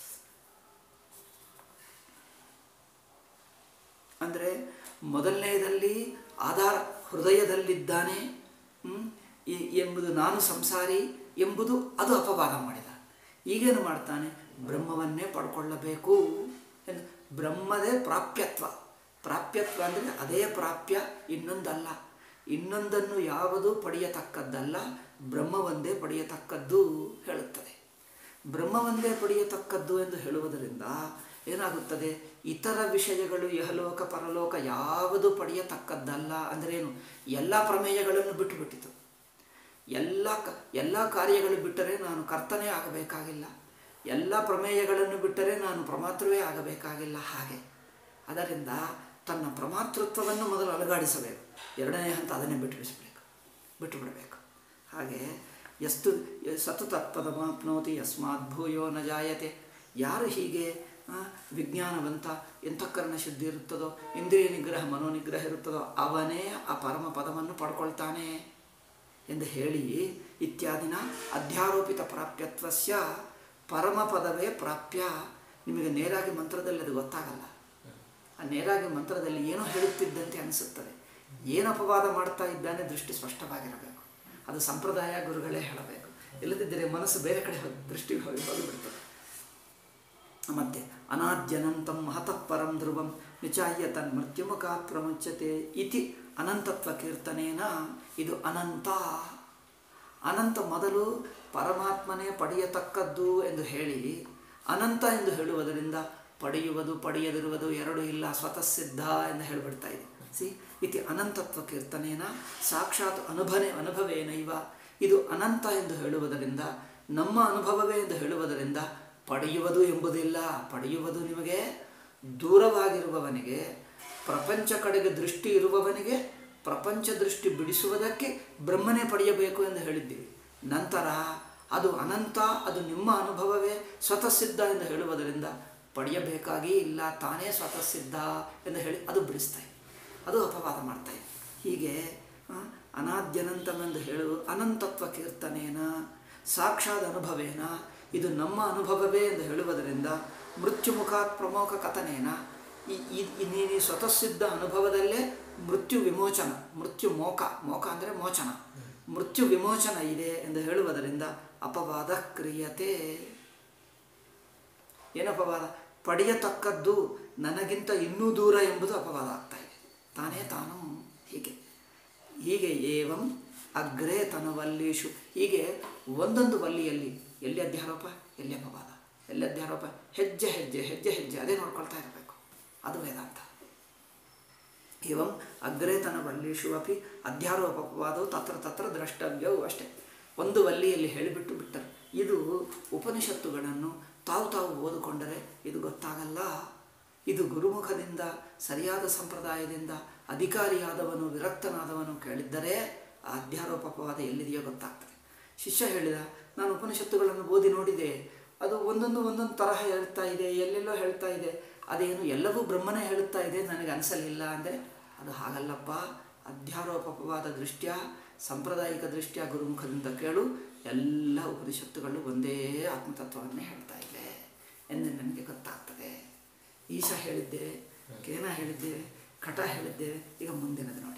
ಅಂದರೆ ಮೊದಲನೆಯದಲ್ಲಿ ಆಧಾರ ಹೃದಯದಲ್ಲಿದ್ದಾನೆ ಹ್ಮ್, ಈ- ಎಂಬುದು ನಾನು ಸಂಸಾರಿ ಎಂಬುದು ಅದು ಅಪವಾದ ಮಾಡಿದ ಈಗೇನು ಮಾಡ್ತಾನೆ ಬ್ರಹ್ಮವನ್ನೇ ಪಡ್ಕೊಳ್ಳಬೇಕು ಎಂದು ಬ್ರಹ್ಮದೇ ಪ್ರಾಪ್ಯತ್ವ ಪ್ರಾಪ್ಯತ್ವ ಅಂದರೆ ಅದೇ ಪ್ರಾಪ್ಯ ಇನ್ನೊಂದಲ್ಲ ಇನ್ನೊಂದನ್ನು ಯಾವುದು ಪಡೆಯತಕ್ಕದ್ದಲ್ಲ ಬ್ರಹ್ಮವೊಂದೇ ಪಡೆಯತಕ್ಕದ್ದು ಹೇಳುತ್ತದೆ ಬ್ರಹ್ಮವೊಂದೇ ಪಡೆಯತಕ್ಕದ್ದು ಎಂದು ಹೇಳುವುದರಿಂದ ಏನಾಗುತ್ತದೆ ಇತರ ವಿಷಯಗಳು ಯಹಲೋಕ ಪರಲೋಕ ಯಾವುದು ಪಡೆಯತಕ್ಕದ್ದಲ್ಲ ಅಂದ್ರೇನು ಎಲ್ಲ ಪ್ರಮೇಯಗಳನ್ನು ಬಿಟ್ಟುಬಿಟ್ಟಿತು ಎಲ್ಲ ಕ ಎಲ್ಲ ಕಾರ್ಯಗಳು ಬಿಟ್ಟರೆ ನಾನು ಕರ್ತನೇ ಆಗಬೇಕಾಗಿಲ್ಲ ಎಲ್ಲ ಪ್ರಮೇಯಗಳನ್ನು ಬಿಟ್ಟರೆ ನಾನು ಪ್ರಮಾತೃವೇ ಆಗಬೇಕಾಗಿಲ್ಲ ಹಾಗೆ ಅದರಿಂದ ತನ್ನ ಪ್ರಮಾತೃತ್ವವನ್ನು ಮೊದಲು ಅಲುಗಾಡಿಸಬೇಕು ಎರಡನೇ ಹಂತ ಅದನ್ನೇ ಬಿಟ್ಟು ಬಿಡಿಸಬೇಕು ಬಿಟ್ಟು ಬಿಡಬೇಕು ಹಾಗೆ ಎಷ್ಟು ಸತು ತತ್ಪದಮಾಪ್ನೋತಿ ಯಸ್ಮಾತ್ ಭೂಯೋ ನ ಜಾಯತೆ ಯಾರು ಹೀಗೆ ಆ, ವಿಜ್ಞಾನವಂತ ಎಂತಃಕರಣ ಶುದ್ಧಿ ಇರುತ್ತದೋ ಇಂದ್ರಿಯ ನಿಗ್ರಹ ಮನೋನಿಗ್ರಹ ಇರುತ್ತದೋ ಅವನೇ ಆ ಪರಮ ಪದವನ್ನು ಪಡ್ಕೊಳ್ತಾನೆ ಎಂದು ಹೇಳಿ ಇತ್ಯಾದಿನ ಅಧ್ಯಾರೋಪಿತ ಪ್ರಾಪ್ಯತ್ವಸ್ಯ ಪರಮ ಪದವೇ ಪ್ರಾಪ್ಯ ನಿಮಗೆ ನೇರಾಗಿ ಮಂತ್ರದಲ್ಲಿ ಅದು ಗೊತ್ತಾಗಲ್ಲ ಆ ನೇರಾಗಿ ಮಂತ್ರದಲ್ಲಿ ಏನೋ ಹೇಳುತ್ತಿದ್ದಂತೆ ಅನಿಸುತ್ತದೆ ಏನು ಅಪವಾದ ಮಾಡ್ತಾ ಇದ್ದಾನೆ ದೃಷ್ಟಿ ಸ್ಪಷ್ಟವಾಗಿರಬೇಕು ಅದು ಸಂಪ್ರದಾಯ ಗುರುಗಳೇ ಹೇಳಬೇಕು ಇಲ್ಲದಿದ್ದರೆ ಮನಸ್ಸು ಬೇರೆ ಕಡೆ ಹೋಗಿ ದೃಷ್ಟಿಗೆ ಹೋಗಿ ಹೋಗಿಬಿಡ್ತದೆ ಮತ್ತೆ ಅನಾದ್ಯನಂತಂ ಮಹತಃ ಪರಂ ಧ್ರುವಂ ನಿಚಾಯ್ಯ ತನ್ಮೃತ್ಯುಮುಖ ಪ್ರಮುಚ್ಯತೆ ಇತಿ ಅನಂತತ್ವ ಕೀರ್ತನೇನ ಇದು ಅನಂತ ಅನಂತ ಮೊದಲು ಪರಮಾತ್ಮನೇ ಪಡೆಯತಕ್ಕದ್ದು ಎಂದು ಹೇಳಿ ಅನಂತ ಎಂದು ಹೇಳುವುದರಿಂದ ಪಡೆಯುವುದು ಪಡೆಯದಿರುವುದು ಎರಡೂ ಇಲ್ಲ ಸ್ವತಃ ಸಿದ್ಧ ಎಂದು ಹೇಳಿಬಿಡ್ತಾ ಇದೆ ಸಿ ಇತಿ ಅನಂತತ್ವ ಕೀರ್ತನೇನ ಸಾಕ್ಷಾತ್ ಅನುಭವೆ ಅನುಭವೇನೈವ ಇದು ಅನಂತ ಎಂದು ಹೇಳುವುದರಿಂದ ನಮ್ಮ ಅನುಭವವೇ ಎಂದು ಹೇಳುವುದರಿಂದ ಪಡೆಯುವುದು ಎಂಬುದಿಲ್ಲ ಪಡೆಯುವುದು ನಿಮಗೆ ದೂರವಾಗಿರುವವನಿಗೆ ಪ್ರಪಂಚ ಕಡೆಗೆ ದೃಷ್ಟಿ ಇರುವವನಿಗೆ ಪ್ರಪಂಚ ದೃಷ್ಟಿ ಬಿಡಿಸುವುದಕ್ಕೆ ಬ್ರಹ್ಮನೇ ಪಡೆಯಬೇಕು ಎಂದು ಹೇಳಿದ್ದೀವಿ ನಂತರ ಅದು ಅನಂತ ಅದು ನಿಮ್ಮ ಅನುಭವವೇ ಸ್ವತಃ ಸಿದ್ಧ ಎಂದು ಹೇಳುವುದರಿಂದ ಪಡೆಯಬೇಕಾಗಿ ಇಲ್ಲ ತಾನೇ ಸ್ವತಃ ಸಿದ್ಧ ಎಂದು ಹೇಳಿ ಅದು ಬಿಡಿಸ್ತಾ ಇದೆ ಅದು ಅಪವಾದ ಮಾಡ್ತಾ ಇದೆ ಹೀಗೆ ಆ, ಅನಾದ್ಯನಂತಮೆಂದು ಹೇಳುವ ಅನಂತತ್ವ ಕೀರ್ತನೇನ ಸಾಕ್ಷಾತ್ ಅನುಭವೇನ ಇದು ನಮ್ಮ ಅನುಭವವೇ ಎಂದು ಹೇಳುವುದರಿಂದ ಮೃತ್ಯುಮುಖಾತ್ ಪ್ರಮುಖ ಕಥನೇನ ಈ ಈ- ಈ ನೀನು ಸ್ವತಃ ಸಿದ್ಧ ಅನುಭವದಲ್ಲೇ ಮೃತ್ಯು ವಿಮೋಚನ ಮೃತ್ಯು ಮೋಕ ಮೋಕ ಅಂದರೆ ಮೋಚನ ಮೃತ್ಯು ವಿಮೋಚನ ಇದೆ ಎಂದು ಹೇಳುವುದರಿಂದ ಅಪವಾದ ಕ್ರಿಯತೆ ಏನು ಅಪವಾದ ಪಡೆಯತಕ್ಕದ್ದು ನನಗಿಂತ ಇನ್ನೂ ದೂರ ಎಂಬುದು ಅಪವಾದ ಆಗ್ತಾ ಇದೆ ತಾನೇ ತಾನು ಹೀಗೆ ಹೀಗೆ ಏವಂ ಅಗ್ರೇ ತನವಲ್ಲೀಶು ಹೀಗೆ ಒಂದೊಂದು ವಲ್ಲಿಯಲ್ಲಿ ಎಲ್ಲಿ ಅಧ್ಯಾರೋಪ ಎಲ್ಲಿ ಅಪವಾದ ಎಲ್ಲಿ ಅಧ್ಯಾರೋಪ ಹೆಜ್ಜೆ ಹೆಜ್ಜೆ ಹೆಜ್ಜೆ ಹೆಜ್ಜೆ ಅದೇ ನೋಡ್ಕೊಳ್ತಾ ಇರಬೇಕು ಅದು ವೇದಾಂತ ಏವಂ ಅಗ್ರೇ ತನವಲ್ಲೀಶು ಅಪಿ ಅಧ್ಯಾರೋಪವಾದವು ತತ್ರ ತತ್ರ ದ್ರಷ್ಟವ್ಯವು ಅಷ್ಟೇ ಒಂದು ವಲ್ಲಿಯಲ್ಲಿ ಹೇಳಿಬಿಟ್ಟು ಬಿಟ್ಟರು ಇದು ಉಪನಿಷತ್ತುಗಳನ್ನು ತಾವು ತಾವು ಓದಿಕೊಂಡರೆ ಇದು ಗೊತ್ತಾಗಲ್ಲ ಇದು ಗುರುಮುಖದಿಂದ ಸರಿಯಾದ ಸಂಪ್ರದಾಯದಿಂದ ಅಧಿಕಾರಿಯಾದವನು ವಿರಕ್ತನಾದವನು ಕೇಳಿದ್ದರೆ ಆ ಅಧ್ಯಾರೋಪವಾದ ಎಲ್ಲಿದೆಯೋ ಗೊತ್ತಾಗ್ತದೆ ಶಿಷ್ಯ ಹೇಳಿದ ನಾನು ಉಪನಿಷತ್ತುಗಳನ್ನು ಓದಿ ನೋಡಿದೆ ಅದು ಒಂದೊಂದು ಒಂದೊಂದು ತರಹ ಹೇಳ್ತಾ ಇದೆ ಎಲ್ಲೆಲ್ಲೋ ಹೇಳ್ತಾ ಇದೆ ಅದೇನು ಎಲ್ಲವೂ ಬ್ರಹ್ಮನೇ ಹೇಳುತ್ತಾ ಇದೆ ನನಗೆ ಅನಿಸಲಿಲ್ಲ ಅಂದರೆ ಅದು ಹಾಗಲ್ಲಪ್ಪ ಅಧ್ಯಾರೋಪವಾದ ದೃಷ್ಟ್ಯ ಸಾಂಪ್ರದಾಯಿಕ ದೃಷ್ಟ್ಯ ಗುರುಮುಖದಿಂದ ಕೇಳು ಎಲ್ಲ ಉಪನಿಷತ್ತುಗಳು ಒಂದೇ ಆತ್ಮತತ್ವವನ್ನೇ ಹೇಳ್ತಾ ಇವೆ ಎಂದು ನನಗೆ ಗೊತ್ತಾಗ್ತದೆ ಈಶ ಹೇಳಿದ್ದೇವೆ ಕೇನ ಹೇಳಿದ್ದೇವೆ ಕಟ ಹೇಳಿದ್ದೇವೆ ಈಗ ಮುಂದಿನದು ನೋಡಿ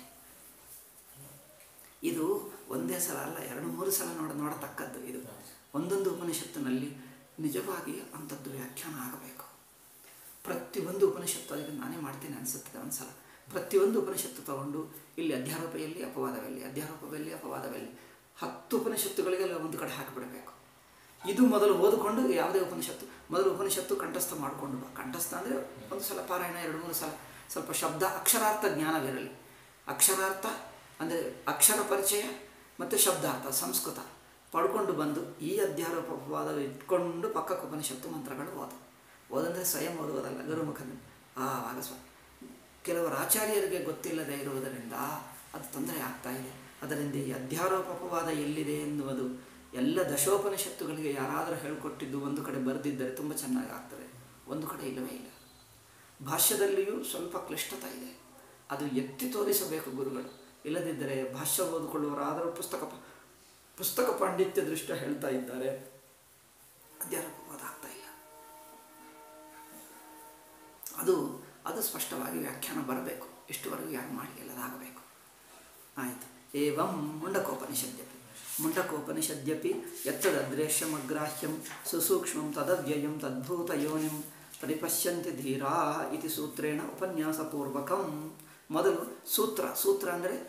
ಇದು ಒಂದೇ ಸಲ ಅಲ್ಲ ಎರಡು ಮೂರು ಸಲ ನೋಡ ನೋಡತಕ್ಕದ್ದು ಇದು ಒಂದೊಂದು ಉಪನಿಷತ್ತಿನಲ್ಲಿ ನಿಜವಾಗಿ ಅಂಥದ್ದು ವ್ಯಾಖ್ಯಾನ ಆಗಬೇಕು ಪ್ರತಿಯೊಂದು ಉಪನಿಷತ್ತು ಅದಕ್ಕೆ ನಾನೇ ಮಾಡ್ತೇನೆ ಅನಿಸುತ್ತದೆ ಒಂದು ಸಲ ಪ್ರತಿಯೊಂದು ಉಪನಿಷತ್ತು ತಗೊಂಡು ಇಲ್ಲಿ ಅಧ್ಯಾರೋಪೆಯಲ್ಲಿ ಅಪವಾದವೆಲ್ಲಿ ಅಧ್ಯಾರೋಪವೆಲ್ಲಿ ಅಪವಾದವೆಲ್ಲಿ ಹತ್ತು ಉಪನಿಷತ್ತುಗಳಿಗೆಲ್ಲ ಒಂದು ಕಡೆ ಹಾಕಿಬಿಡಬೇಕು ಇದು ಮೊದಲು ಓದಿಕೊಂಡು ಯಾವುದೇ ಉಪನಿಷತ್ತು ಮೊದಲು ಉಪನಿಷತ್ತು ಕಂಠಸ್ಥ ಮಾಡಿಕೊಂಡು ಬಾ ಕಂಠಸ್ಥ ಅಂದರೆ ಒಂದು ಸಲ ಪಾರಾಯಣ ಎರಡು ಮೂರು ಸಲ ಸ್ವಲ್ಪ ಶಬ್ದ ಅಕ್ಷರಾರ್ಥ ಜ್ಞಾನವಿರಲಿ ಅಕ್ಷರಾರ್ಥ ಅಂದರೆ ಅಕ್ಷರ ಪರಿಚಯ ಮತ್ತು ಶಬ್ದಾರ್ಥ ಸಂಸ್ಕೃತ ಪಡ್ಕೊಂಡು ಬಂದು ಈ ಅಧ್ಯಾರೋಪವಾದ ಇಟ್ಕೊಂಡು ಪಕ್ಕಕ್ಕೆ ಉಪನಿಷತ್ತು ಮಂತ್ರಗಳು ಓದು ಓದಂದರೆ ಸ್ವಯಂ ಓದುವುದಲ್ಲ ಗುರುಮುಖದಿಂದ ಆವಾಗ ಸ್ವ ಕೆಲವರು ಆಚಾರ್ಯರಿಗೆ ಗೊತ್ತಿಲ್ಲದೆ ಇರುವುದರಿಂದ ಅದು ತೊಂದರೆ ಆಗ್ತಾ ಇದೆ ಅದರಿಂದ ಈ ಅಧ್ಯಾರೋಪವಾದ ಎಲ್ಲಿದೆ ಎನ್ನುವುದು ಎಲ್ಲ ದಶೋಪನಿಷತ್ತುಗಳಿಗೆ ಯಾರಾದರೂ ಹೇಳಿಕೊಟ್ಟಿದ್ದು ಒಂದು ಕಡೆ ಬರೆದಿದ್ದರೆ ತುಂಬ ಚೆನ್ನಾಗಿ ಆಗ್ತದೆ ಒಂದು ಕಡೆ ಇಲ್ಲವೇ ಇಲ್ಲ ಭಾಷ್ಯದಲ್ಲಿಯೂ ಸ್ವಲ್ಪ ಕ್ಲಿಷ್ಟತೆ ಇದೆ ಅದು ಎತ್ತಿ ತೋರಿಸಬೇಕು ಗುರುಗಳು ಇಲ್ಲದಿದ್ದರೆ ಭಾಷ್ಯ ಓದಿಕೊಳ್ಳುವರಾದರೂ ಪುಸ್ತಕ ಪ- ಪುಸ್ತಕ ಪಾಂಡಿತ್ಯ ದೃಷ್ಟ ಹೇಳ್ತಾ ಇದ್ದಾರೆ ಅಧ್ಯಾರೋಪವಾದ ಆಗ್ತಾ ಇಲ್ಲ ಅದು ಅದು ಸ್ಪಷ್ಟವಾಗಿ ವ್ಯಾಖ್ಯಾನ ಬರಬೇಕು ಇಷ್ಟುವರೆಗೂ ಯಾರು ಮಾಡಲಿಲ್ಲ ಅದಾಗಬೇಕು ಆಯಿತು ಏವಂ ಮುಂಡಕೋಪನಿಷದ್ಯಪಿ ಮುಂಡಕೋಪನಿಷದ್ಯಪಿ ಯತ್ತದೃಶ್ಯಮಗ್ರಾಹ್ಯಂ ಸುಸೂಕ್ಷ್ಮಂ ತದವ್ಯಯಂ ತದ್ಭೂತ ಯೋನಿಂ ಪರಿಪಶ್ಯಂತಿ ಧೀರಾ ಇತಿ ಸೂತ್ರೇಣ ಉಪನ್ಯಾಸಪೂರ್ವಕಂ ಮೊದಲು ಸೂತ್ರ ಸೂತ್ರ ಅಂದರೆ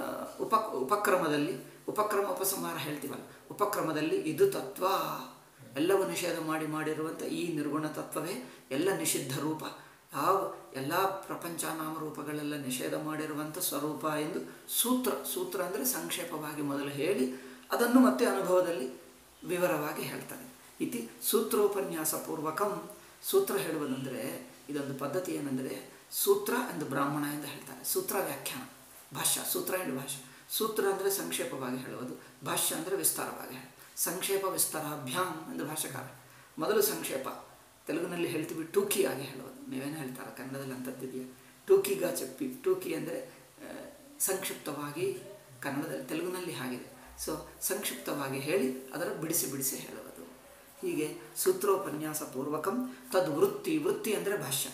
ಉಪ ಉಪಕ್ರಮದಲ್ಲಿ ಉಪಕ್ರಮ ಉಪಸಂಹಾರ ಹೇಳ್ತೀವಲ್ಲ ಉಪಕ್ರಮದಲ್ಲಿ ಇದು ತತ್ವ ಎಲ್ಲವೂ ನಿಷೇಧ ಮಾಡಿ ಮಾಡಿರುವಂಥ ಈ ನಿರ್ಗುಣ ತತ್ವವೇ ಎಲ್ಲ ನಿಷಿದ್ಧ ರೂಪ ಯಾವ ಎಲ್ಲ ಪ್ರಪಂಚ ನಾಮರೂಪಗಳೆಲ್ಲ ನಿಷೇಧ ಮಾಡಿರುವಂಥ ಸ್ವರೂಪ ಎಂದು ಸೂತ್ರ ಸೂತ್ರ ಅಂದರೆ ಸಂಕ್ಷೇಪವಾಗಿ ಮೊದಲು ಹೇಳಿ ಅದನ್ನು ಮತ್ತೆ ಅನುಭವದಲ್ಲಿ ವಿವರವಾಗಿ ಹೇಳ್ತಾರೆ ಇತಿ ಸೂತ್ರೋಪನ್ಯಾಸ ಪೂರ್ವಕಂ ಸೂತ್ರ ಹೇಳುವುದಂದರೆ ಇದೊಂದು ಪದ್ಧತಿ ಏನೆಂದರೆ ಸೂತ್ರ ಎಂದು ಬ್ರಾಹ್ಮಣ ಎಂದು ಹೇಳ್ತಾರೆ ಸೂತ್ರ ವ್ಯಾಖ್ಯಾನ ಭಾಷ್ಯ ಸೂತ್ರ ಎಂದು ಭಾಷ್ಯ ಸೂತ್ರ ಅಂದರೆ ಸಂಕ್ಷೇಪವಾಗಿ ಹೇಳುವುದು ಭಾಷ್ಯ ಅಂದರೆ ವಿಸ್ತಾರವಾಗಿ ಹೇಳ ಸಂಕ್ಷೇಪ ವಿಸ್ತಾರಾಭ್ಯಾಮ್ ಎಂದು ಭಾಷೆಕಾರ ಮೊದಲು ಸಂಕ್ಷೇಪ ತೆಲುಗಿನಲ್ಲಿ ಹೇಳ್ತೀವಿ ಟೂಕಿಯಾಗಿ ಹೇಳೋದು ನೀವೇನು ಹೇಳ್ತಾರೆ ಕನ್ನಡದಲ್ಲಿ ಅಂಥದ್ದಿದೆಯಾ ಟೂಕಿಗ ಚಪ್ಪಿ ಟೂಕಿ ಅಂದರೆ ಆ, ಸಂಕ್ಷಿಪ್ತವಾಗಿ ಕನ್ನಡದಲ್ಲಿ ತೆಲುಗಿನಲ್ಲಿ ಆಗಿದೆ ಸೊ ಸಂಕ್ಷಿಪ್ತವಾಗಿ ಹೇಳಿ ಅದರ ಬಿಡಿಸಿ ಬಿಡಿಸಿ ಹೇಳುವುದು ಹೀಗೆ ಸೂತ್ರೋಪನ್ಯಾಸ ಪೂರ್ವಕಂ ತದ್ ವೃತ್ತಿ ವೃತ್ತಿ ಅಂದರೆ ಭಾಷ್ಯ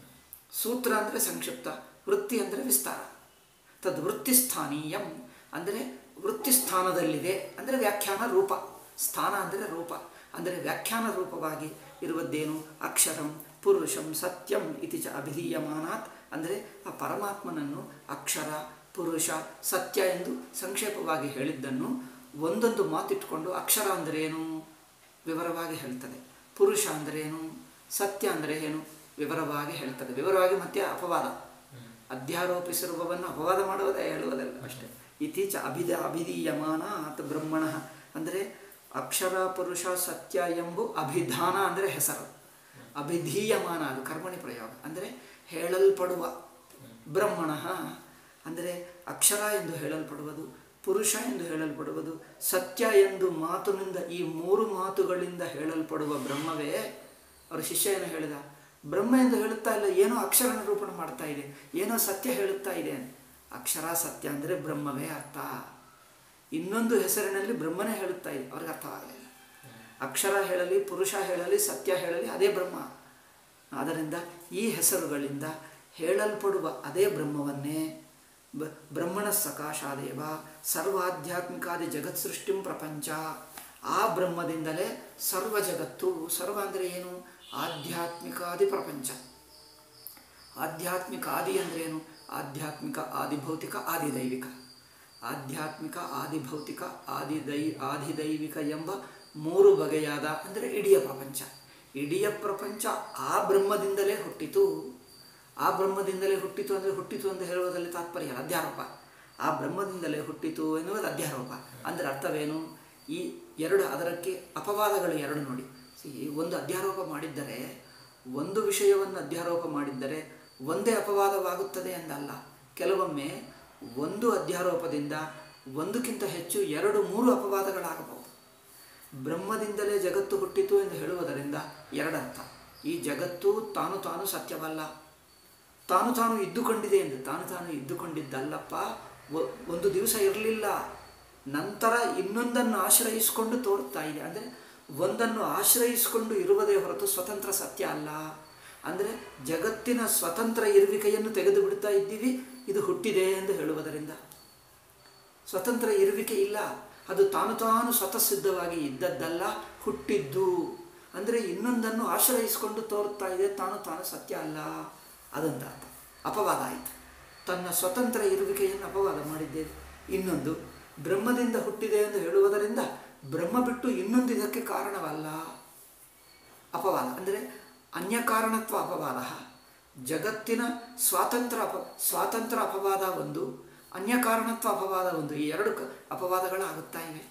ಸೂತ್ರ ಅಂದರೆ ಸಂಕ್ಷಿಪ್ತ ವೃತ್ತಿ ಅಂದರೆ ವಿಸ್ತಾರ ತದ್ ವೃತ್ತಿಸ್ಥಾನೀಯಂ ಅಂದರೆ ವೃತ್ತಿಸ್ಥಾನದಲ್ಲಿದೆ ಅಂದರೆ ವ್ಯಾಖ್ಯಾನ ರೂಪ ಸ್ಥಾನ ಅಂದರೆ ರೂಪ ಅಂದರೆ ವ್ಯಾಖ್ಯಾನ ರೂಪವಾಗಿ ಇರುವುದೇನು ಅಕ್ಷರಂ ಪುರುಷಂ ಸತ್ಯಂ ಇತಿ ಚ ಅಭಿಧೀಯಮಾನಾತ್ ಅಂದರೆ ಆ ಪರಮಾತ್ಮನನ್ನು ಅಕ್ಷರ ಪುರುಷ ಸತ್ಯ ಎಂದು ಸಂಕ್ಷೇಪವಾಗಿ ಹೇಳಿದ್ದನ್ನು ಒಂದೊಂದು ಮಾತಿಟ್ಕೊಂಡು ಅಕ್ಷರ ಅಂದರೇನು ವಿವರವಾಗಿ ಹೇಳ್ತದೆ ಪುರುಷ ಅಂದರೇನು ಸತ್ಯ ಅಂದರೆ ಏನು ವಿವರವಾಗಿ ಹೇಳ್ತದೆ ವಿವರವಾಗಿ ಮತ್ತೆ ಅಪವಾದ ಅಧ್ಯಾರೋಪಿಸಿರುವವನ್ನು ಅಪವಾದ ಮಾಡುವುದೇ ಹೇಳುವುದಲ್ಲ ಅಷ್ಟೇ ಇತ್ತೀಚ ಅಭಿದ ಅಭಿಧೀಯಮಾನ ಆತ ಬ್ರಹ್ಮಣ ಅಂದರೆ ಅಕ್ಷರ ಪುರುಷ ಸತ್ಯ ಎಂಬು ಅಭಿಧಾನ ಅಂದರೆ ಹೆಸರು ಅಭಿಧೀಯಮಾನ ಅದು ಕರ್ಮಣಿ ಪ್ರಯೋಗ ಅಂದರೆ ಹೇಳಲ್ಪಡುವ ಬ್ರಹ್ಮಣ ಅಂದರೆ ಅಕ್ಷರ ಎಂದು ಹೇಳಲ್ಪಡುವುದು ಪುರುಷ ಎಂದು ಹೇಳಲ್ಪಡುವುದು ಸತ್ಯ ಎಂದು ಮಾತಿನಿಂದ ಈ ಮೂರು ಮಾತುಗಳಿಂದ ಹೇಳಲ್ಪಡುವ ಬ್ರಹ್ಮವೇ ಅವರ ಶಿಷ್ಯ ಏನು ಹೇಳಿದ ಬ್ರಹ್ಮ ಎಂದು ಹೇಳುತ್ತಾ ಇಲ್ಲ ಏನೋ ಅಕ್ಷರ ನಿರೂಪಣೆ ಮಾಡ್ತಾ ಇದೆ ಏನೋ ಸತ್ಯ ಹೇಳುತ್ತಾ ಇದೆ ಅಕ್ಷರ ಸತ್ಯ ಅಂದರೆ ಬ್ರಹ್ಮವೇ ಅರ್ಥ ಇನ್ನೊಂದು ಹೆಸರಿನಲ್ಲಿ ಬ್ರಹ್ಮನೇ ಹೇಳುತ್ತಾ ಇದೆ ಅವ್ರಿಗೆ ಅರ್ಥವಾಗಲಿಲ್ಲ ಅಕ್ಷರ ಹೇಳಲಿ ಪುರುಷ ಹೇಳಲಿ ಸತ್ಯ ಹೇಳಲಿ ಅದೇ ಬ್ರಹ್ಮ ಆದ್ದರಿಂದ ಈ ಹೆಸರುಗಳಿಂದ ಹೇಳಲ್ಪಡುವ ಅದೇ ಬ್ರಹ್ಮವನ್ನೇ ಬ ಬ್ರಹ್ಮಣ ಸಕಾಶಾದೇವ ಸರ್ವಾಧ್ಯಾತ್ಮಿಕಾದಿ ಜಗತ್ ಸೃಷ್ಟಿಂ ಪ್ರಪಂಚ ಆ ಬ್ರಹ್ಮದಿಂದಲೇ ಸರ್ವ ಜಗತ್ತು ಸರ್ವ ಅಂದರೆ ಏನು ಆಧ್ಯಾತ್ಮಿಕಾದಿ ಪ್ರಪಂಚ ಆಧ್ಯಾತ್ಮಿಕ ಆದಿ ಅಂದ್ರೇನು ಆಧ್ಯಾತ್ಮಿಕ ಆದಿಭೌತಿಕ ಆದಿದೈವಿಕ ಆಧ್ಯಾತ್ಮಿಕ ಆದಿಭೌತಿಕ ಆದಿದೈ ಆದಿದೈವಿಕ ಎಂಬ ಮೂರು ಬಗೆಯಾದ ಅಂದರೆ ಇಡೀ ಪ್ರಪಂಚ ಇಡೀ ಪ್ರಪಂಚ ಆ ಬ್ರಹ್ಮದಿಂದಲೇ ಹುಟ್ಟಿತು ಆ ಬ್ರಹ್ಮದಿಂದಲೇ ಹುಟ್ಟಿತು ಅಂದರೆ ಹುಟ್ಟಿತು ಅಂತ ಹೇಳುವುದರಲ್ಲಿ ತಾತ್ಪರ್ಯ ಅಲ್ಲ, ಅಧ್ಯಾರೋಪ ಆ ಬ್ರಹ್ಮದಿಂದಲೇ ಹುಟ್ಟಿತು ಎನ್ನುವುದು ಅಧ್ಯಾರೋಪ ಅಂದರೆ ಅರ್ಥವೇನು ಈ ಎರಡು ಅದಕ್ಕೆ ಅಪವಾದಗಳು ಎರಡು ನೋಡಿ ಸಿ ಒಂದು ಅಧ್ಯಾರೋಪ ಮಾಡಿದ್ದರೆ ಒಂದು ವಿಷಯವನ್ನು ಅಧ್ಯಾರೋಪ ಮಾಡಿದ್ದರೆ ಒಂದೇ ಅಪವಾದವಾಗುತ್ತದೆ ಎಂದಲ್ಲ ಕೆಲವೊಮ್ಮೆ ಒಂದು ಅಧ್ಯಾರೋಪದಿಂದ ಒಂದಕ್ಕಿಂತ ಹೆಚ್ಚು ಎರಡು ಮೂರು ಅಪವಾದಗಳಾಗಬಹುದು ಬ್ರಹ್ಮದಿಂದಲೇ ಜಗತ್ತು ಹುಟ್ಟಿತು ಎಂದು ಹೇಳುವುದರಿಂದ ಎರಡರ್ಥ ಈ ಜಗತ್ತು ತಾನು ತಾನು ಸತ್ಯವಲ್ಲ ತಾನು ತಾನು ಇದ್ದುಕೊಂಡಿದೆ ಎಂದು ತಾನು ತಾನು ಇದ್ದುಕೊಂಡಿದ್ದಲ್ಲಪ್ಪ ಒ- ಒಂದು ದಿವಸ ಇರಲಿಲ್ಲ ನಂತರ ಇನ್ನೊಂದನ್ನು ಆಶ್ರಯಿಸಿಕೊಂಡು ತೋರುತ್ತಾ ಇದೆ ಅಂದರೆ ಒಂದನ್ನು ಆಶ್ರಯಿಸಿಕೊಂಡು ಇರುವುದೇ ಹೊರತು ಸ್ವತಂತ್ರ ಸತ್ಯ ಅಲ್ಲ ಅಂದರೆ ಜಗತ್ತಿನ ಸ್ವತಂತ್ರ ಇರುವಿಕೆಯನ್ನು ತೆಗೆದು ಬಿಡ್ತಾ ಇದ್ದೀವಿ ಇದು ಹುಟ್ಟಿದೆ ಎಂದು ಹೇಳುವುದರಿಂದ ಸ್ವತಂತ್ರ ಇರುವಿಕೆ ಇಲ್ಲ ಅದು ತಾನು ತಾನು ಸ್ವತಃಸಿದ್ಧವಾಗಿ ಇದ್ದದ್ದಲ್ಲ ಹುಟ್ಟಿದ್ದು ಅಂದರೆ ಇನ್ನೊಂದನ್ನು ಆಶ್ರಯಿಸಿಕೊಂಡು ತೋರುತ್ತಾ ಇದೆ ತಾನು ತಾನು ಸತ್ಯ ಅಲ್ಲ ಅದಂತ ಅರ್ಥ ಅಪವಾದ ಆಯಿತು ತನ್ನ ಸ್ವತಂತ್ರ ಇರುವಿಕೆಯನ್ನು ಅಪವಾದ ಮಾಡಿದ್ದೇವೆ ಇನ್ನೊಂದು ಬ್ರಹ್ಮದಿಂದ ಹುಟ್ಟಿದೆ ಎಂದು ಹೇಳುವುದರಿಂದ ಬ್ರಹ್ಮ ಬಿಟ್ಟು ಇನ್ನೊಂದು ಇದಕ್ಕೆ ಕಾರಣವಲ್ಲ ಅಪವಾದ ಅಂದರೆ ಅನ್ಯಕಾರಣತ್ವ ಅಪವಾದ ಜಗತ್ತಿನ ಸ್ವಾತಂತ್ರ್ಯ ಅಪ ಸ್ವಾತಂತ್ರ್ಯ ಅಪವಾದ ಒಂದು ಅನ್ಯಕಾರಣತ್ವ ಅಪವಾದ ಒಂದು ಈ ಎರಡು ಕ- ಅಪವಾದಗಳಾಗುತ್ತಾ ಇವೆ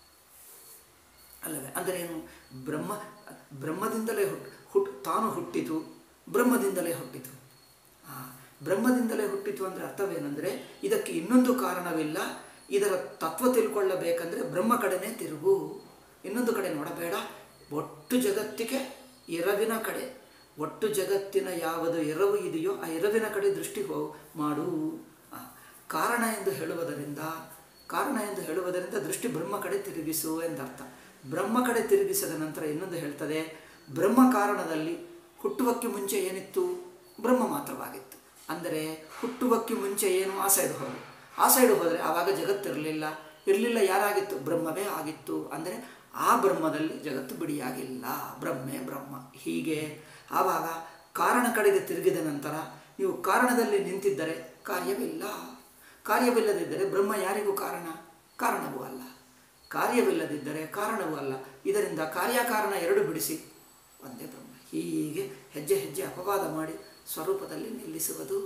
ಅಲ್ಲವೇ ಅಂದರೆ ಏನು ಬ್ರಹ್ಮ ಬ್ರಹ್ಮದಿಂದಲೇ ಹುಟ್ಟು ಹುಟ್ಟು ತಾನು ಹುಟ್ಟಿತು ಬ್ರಹ್ಮದಿಂದಲೇ ಹುಟ್ಟಿತು ಆ, ಬ್ರಹ್ಮದಿಂದಲೇ ಹುಟ್ಟಿತು ಅಂದರೆ ಅರ್ಥವೇನೆಂದರೆ ಇದಕ್ಕೆ ಇನ್ನೊಂದು ಕಾರಣವಿಲ್ಲ ಇದರ ತತ್ವ ತಿಳ್ಕೊಳ್ಳಬೇಕಂದ್ರೆ ಬ್ರಹ್ಮ ಕಡೆನೇ ತಿರುಗು ಇನ್ನೊಂದು ಕಡೆ ನೋಡಬೇಡ ಒಟ್ಟು ಜಗತ್ತಿಗೆ ಎರವಿನ ಕಡೆ ಒಟ್ಟು ಜಗತ್ತಿನ ಯಾವುದು ಎರವು ಇದೆಯೋ ಆ ಎರವಿನ ಕಡೆ ದೃಷ್ಟಿ ಹೋ ಮಾಡು ಆ, ಕಾರಣ ಎಂದು ಹೇಳುವುದರಿಂದ ಕಾರಣ ಎಂದು ಹೇಳುವುದರಿಂದ ದೃಷ್ಟಿ ಬ್ರಹ್ಮ ಕಡೆ ತಿರುಗಿಸು ಎಂದರ್ಥ ಬ್ರಹ್ಮ ಕಡೆ ತಿರುಗಿಸಿದ ನಂತರ ಇನ್ನೊಂದು ಹೇಳ್ತದೆ ಬ್ರಹ್ಮ ಕಾರಣದಲ್ಲಿ ಹುಟ್ಟುವಕ್ಕೆ ಮುಂಚೆ ಏನಿತ್ತು ಬ್ರಹ್ಮ ಮಾತ್ರವಾಗಿತ್ತು ಅಂದರೆ ಹುಟ್ಟುವಕ್ಕೆ ಮುಂಚೆ ಏನು ಆ ಸೈಡ್ ಹೋಗು ಆ ಸೈಡ್ ಹೋದರೆ ಆವಾಗ ಜಗತ್ತಿರಲಿಲ್ಲ ಇರಲಿಲ್ಲ ಯಾರಾಗಿತ್ತು ಬ್ರಹ್ಮವೇ ಆಗಿತ್ತು ಅಂದರೆ ಆ ಬ್ರಹ್ಮದಲ್ಲಿ ಜಗತ್ತು ಬಿಡಿಯಾಗಿಲ್ಲ ಬ್ರಹ್ಮೇ ಬ್ರಹ್ಮ ಹೀಗೆ ಆವಾಗ ಕಾರಣ ಕಡೆಗೆ ತಿರುಗಿದ ನಂತರ ನೀವು ಕಾರಣದಲ್ಲಿ ನಿಂತಿದ್ದರೆ ಕಾರ್ಯವಿಲ್ಲ ಕಾರ್ಯವಿಲ್ಲದಿದ್ದರೆ ಬ್ರಹ್ಮ ಯಾರಿಗೂ ಕಾರಣ ಕಾರಣವೂ ಅಲ್ಲ ಕಾರ್ಯವಿಲ್ಲದಿದ್ದರೆ ಕಾರಣವೂ ಅಲ್ಲ ಇದರಿಂದ ಕಾರ್ಯಕಾರಣ ಎರಡು ಬಿಡಿಸಿ ಒಂದೇ ಬ್ರಹ್ಮ ಹೀಗೆ ಹೆಜ್ಜೆ ಹೆಜ್ಜೆ ಅಪವಾದ ಮಾಡಿ ಸ್ವರೂಪದಲ್ಲಿ ನಿಲ್ಲಿಸುವುದು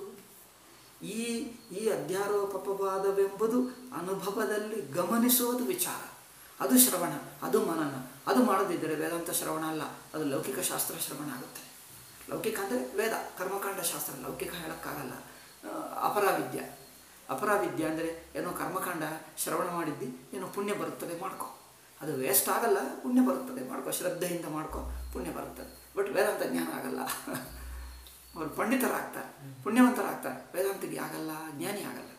ಈ ಈ ಅಧ್ಯಾರೋಪವಾದವೆಂಬುದು ಅನುಭವದಲ್ಲಿ ಗಮನಿಸುವುದು ವಿಚಾರ ಅದು ಶ್ರವಣ ಅದು ಮನನ ಅದು ಮಾಡದಿದ್ದರೆ ವೇದಾಂತ ಶ್ರವಣ ಅಲ್ಲ ಅದು ಲೌಕಿಕ ಶಾಸ್ತ್ರ ಶ್ರವಣ ಆಗುತ್ತೆ ಲೌಕಿಕ ಅಂದರೆ ವೇದ ಕರ್ಮಕಾಂಡ ಶಾಸ್ತ್ರ ಲೌಕಿಕ ಹೇಳೋಕ್ಕಾಗಲ್ಲ ಆ, ಅಪರಾವಿದ್ಯ ಅಪರಾವಿದ್ಯ ಅಂದರೆ ಏನೋ ಕರ್ಮಕಾಂಡ ಶ್ರವಣ ಮಾಡಿದ್ದಿ ಏನೋ ಪುಣ್ಯ ಬರುತ್ತದೆ ಮಾಡ್ಕೊ ಅದು ವೇಸ್ಟ್ ಆಗಲ್ಲ ಪುಣ್ಯ ಬರುತ್ತದೆ ಮಾಡ್ಕೊ ಶ್ರದ್ಧೆಯಿಂದ ಮಾಡ್ಕೊ ಪುಣ್ಯ ಬರುತ್ತದೆ ಬಟ್ ವೇದಾಂತ ಜ್ಞಾನ ಆಗಲ್ಲ ಅವರು ಪಂಡಿತರಾಗ್ತಾರೆ ಪುಣ್ಯವಂತರಾಗ್ತಾರೆ ವೇದಾಂತಿಗೆ ಆಗಲ್ಲ ಜ್ಞಾನಿ ಆಗಲ್ಲ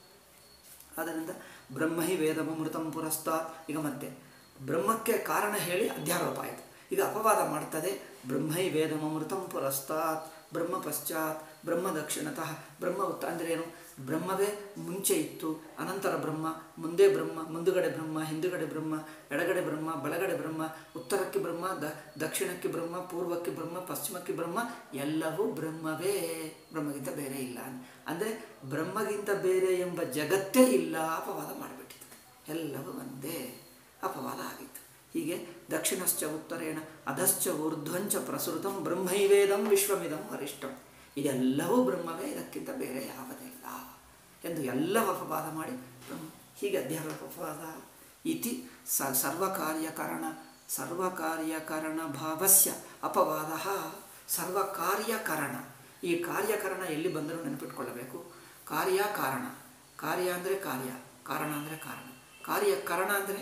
ಆದ್ದರಿಂದ ಬ್ರಹ್ಮಹಿ ವೇದಮೃತಂ ಪುರಸ್ತಾತ್ ಈಗ ಮತ್ತೆ ಬ್ರಹ್ಮಕ್ಕೆ ಕಾರಣ ಹೇಳಿ ಅಧ್ಯಾರೋಪ ಆಯಿತು ಈಗ ಅಪವಾದ ಮಾಡ್ತದೆ ಬ್ರಹ್ಮೈ ವೇದಮೃತಂ ಪುರಸ್ತಾತ್ ಬ್ರಹ್ಮ ಪಶ್ಚಾತ್ ಬ್ರಹ್ಮ ದಕ್ಷಿಣತಃ ಬ್ರಹ್ಮ ಉತ್ತ ಅಂದರೆ ಏನು ಬ್ರಹ್ಮವೇ ಮುಂಚೆ ಇತ್ತು ಅನಂತರ ಬ್ರಹ್ಮ ಮುಂದೆ ಬ್ರಹ್ಮ ಮುಂದುಗಡೆ ಬ್ರಹ್ಮ ಹಿಂದುಗಡೆ ಬ್ರಹ್ಮ ಎಡಗಡೆ ಬ್ರಹ್ಮ ಬಲಗಡೆ ಬ್ರಹ್ಮ ಉತ್ತರಕ್ಕೆ ಬ್ರಹ್ಮ ದ ದಕ್ಷಿಣಕ್ಕೆ ಬ್ರಹ್ಮ ಪೂರ್ವಕ್ಕೆ ಬ್ರಹ್ಮ ಪಶ್ಚಿಮಕ್ಕೆ ಬ್ರಹ್ಮ ಎಲ್ಲವೂ ಬ್ರಹ್ಮವೇ ಬ್ರಹ್ಮಗಿಂತ ಬೇರೆ ಇಲ್ಲ ಅಂದರೆ ಬ್ರಹ್ಮಗಿಂತ ಬೇರೆ ಎಂಬ ಜಗತ್ತೇ ಇಲ್ಲ ಅಪವಾದ ಮಾಡಿಬಿಟ್ಟಿತು ಎಲ್ಲವೂ ಒಂದೇ ಅಪವಾದ ಆಗಿತ್ತು ಹೀಗೆ ದಕ್ಷಿಣಶ್ಚ ಉತ್ತರೇಣ ಅಧಶ್ಚ ಊರ್ಧ್ವಂಚ ಪ್ರಸೃತಂ ಬ್ರಹ್ಮೈವೇದಂ ವಿಶ್ವಮಿದಂ ವರಿಷ್ಠಂ ಇದೆಲ್ಲವೂ ಬ್ರಹ್ಮವೇ ಇದಕ್ಕಿಂತ ಬೇರೆ ಯಾವುದಿಲ್ಲ ಎಂದು ಎಲ್ಲ ಅಪವಾದ ಮಾಡಿ ಬ್ರಹ್ಮ ಹೀಗೆ ಅಧ್ಯಾರೋಪ ಅಪವಾದ ಇತಿ ಸ ಸರ್ವಕಾರ್ಯಕರಣ ಸರ್ವಕಾರ್ಯಕರಣ ಭಾವಸ್ಯ ಅಪವಾದ ಸರ್ವಕಾರ್ಯಕರಣ ಈ ಕಾರ್ಯಕರಣ ಎಲ್ಲಿ ಬಂದರೂ ನೆನಪಿಟ್ಕೊಳ್ಳಬೇಕು ಕಾರ್ಯ ಕಾರಣ ಕಾರ್ಯ ಅಂದರೆ ಕಾರ್ಯ ಕಾರಣ ಅಂದರೆ ಕಾರಣ ಕಾರ್ಯಕರಣ ಅಂದರೆ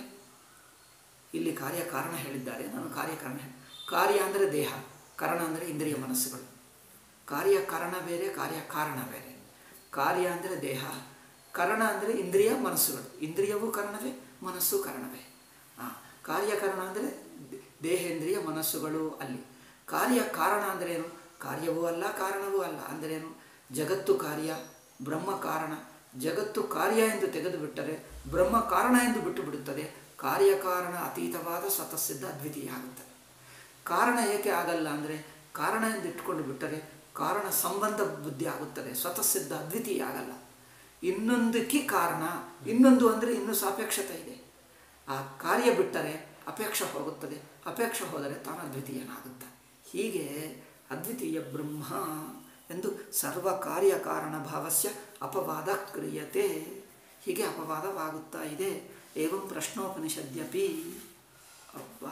ಇಲ್ಲಿ ಕಾರ್ಯಕಾರಣ ಹೇಳಿದ್ದಾರೆ ನಾನು ಕಾರ್ಯಕಾರಣ ಹೇಳಿ ಕಾರ್ಯ ಅಂದರೆ ದೇಹ ಕರಣ ಅಂದರೆ ಇಂದ್ರಿಯ ಮನಸ್ಸುಗಳು ಕಾರ್ಯಕಾರಣ ಬೇರೆ ಕಾರ್ಯಕಾರಣ ಬೇರೆ ಕಾರ್ಯ ಅಂದರೆ ದೇಹ ಕರಣ ಅಂದರೆ ಇಂದ್ರಿಯ ಮನಸ್ಸುಗಳು ಇಂದ್ರಿಯವೂ ಕರಣವೇ ಮನಸ್ಸು ಕರಣವೇ ಹಾಂ ಕಾರ್ಯಕರಣ ಅಂದರೆ ದೇಹೇಂದ್ರಿಯ ಮನಸ್ಸುಗಳು ಅಲ್ಲಿ ಕಾರ್ಯ ಕಾರಣ ಅಂದ್ರೇನು ಕಾರ್ಯವೂ ಅಲ್ಲ ಕಾರಣವೂ ಅಲ್ಲ ಅಂದ್ರೇನು ಜಗತ್ತು ಕಾರ್ಯ ಬ್ರಹ್ಮ ಕಾರಣ ಜಗತ್ತು ಕಾರ್ಯ ಎಂದು ತೆಗೆದು ಬಿಟ್ಟರೆ ಬ್ರಹ್ಮ ಕಾರಣ ಎಂದು ಬಿಟ್ಟು ಬಿಡುತ್ತದೆ ಕಾರ್ಯಕಾರಣ ಅತೀತವಾದ ಸ್ವತಃಸಿದ್ಧ ಅದ್ವಿತೀಯ ಆಗುತ್ತದೆ ಕಾರಣ ಏಕೆ ಆಗಲ್ಲ ಅಂದರೆ ಕಾರಣ ಎಂದು ಇಟ್ಕೊಂಡು ಬಿಟ್ಟರೆ ಕಾರಣ ಸಂಬಂಧ ಬುದ್ಧಿ ಆಗುತ್ತದೆ ಸ್ವತಃಸಿದ್ಧ ಅದ್ವಿತೀಯ ಆಗಲ್ಲ ಇನ್ನೊಂದಕ್ಕೆ ಕಾರಣ ಇನ್ನೊಂದು ಅಂದರೆ ಇನ್ನೂ ಸಾಪೇಕ್ಷತೆ ಇದೆ ಆ ಕಾರ್ಯ ಬಿಟ್ಟರೆ ಅಪೇಕ್ಷ ಹೋಗುತ್ತದೆ ಅಪೇಕ್ಷ ಹೋದರೆ ತಾನು ಅದ್ವಿತೀಯನಾಗುತ್ತೆ ಹೀಗೆ ಅದ್ವಿತೀಯ ಬ್ರಹ್ಮ ಎಂದು ಸರ್ವ ಕಾರ್ಯ ಕಾರಣ ಭಾವಸ್ಯ ಅಪವಾದ ಕ್ರಿಯತೆ ಹೀಗೆ ಅಪವಾದವಾಗುತ್ತಾ ಇದೆ ಏವಂ ಪ್ರಶ್ನೋಪನಿಷದ್ಯಪಿ ಅಬ್ಬ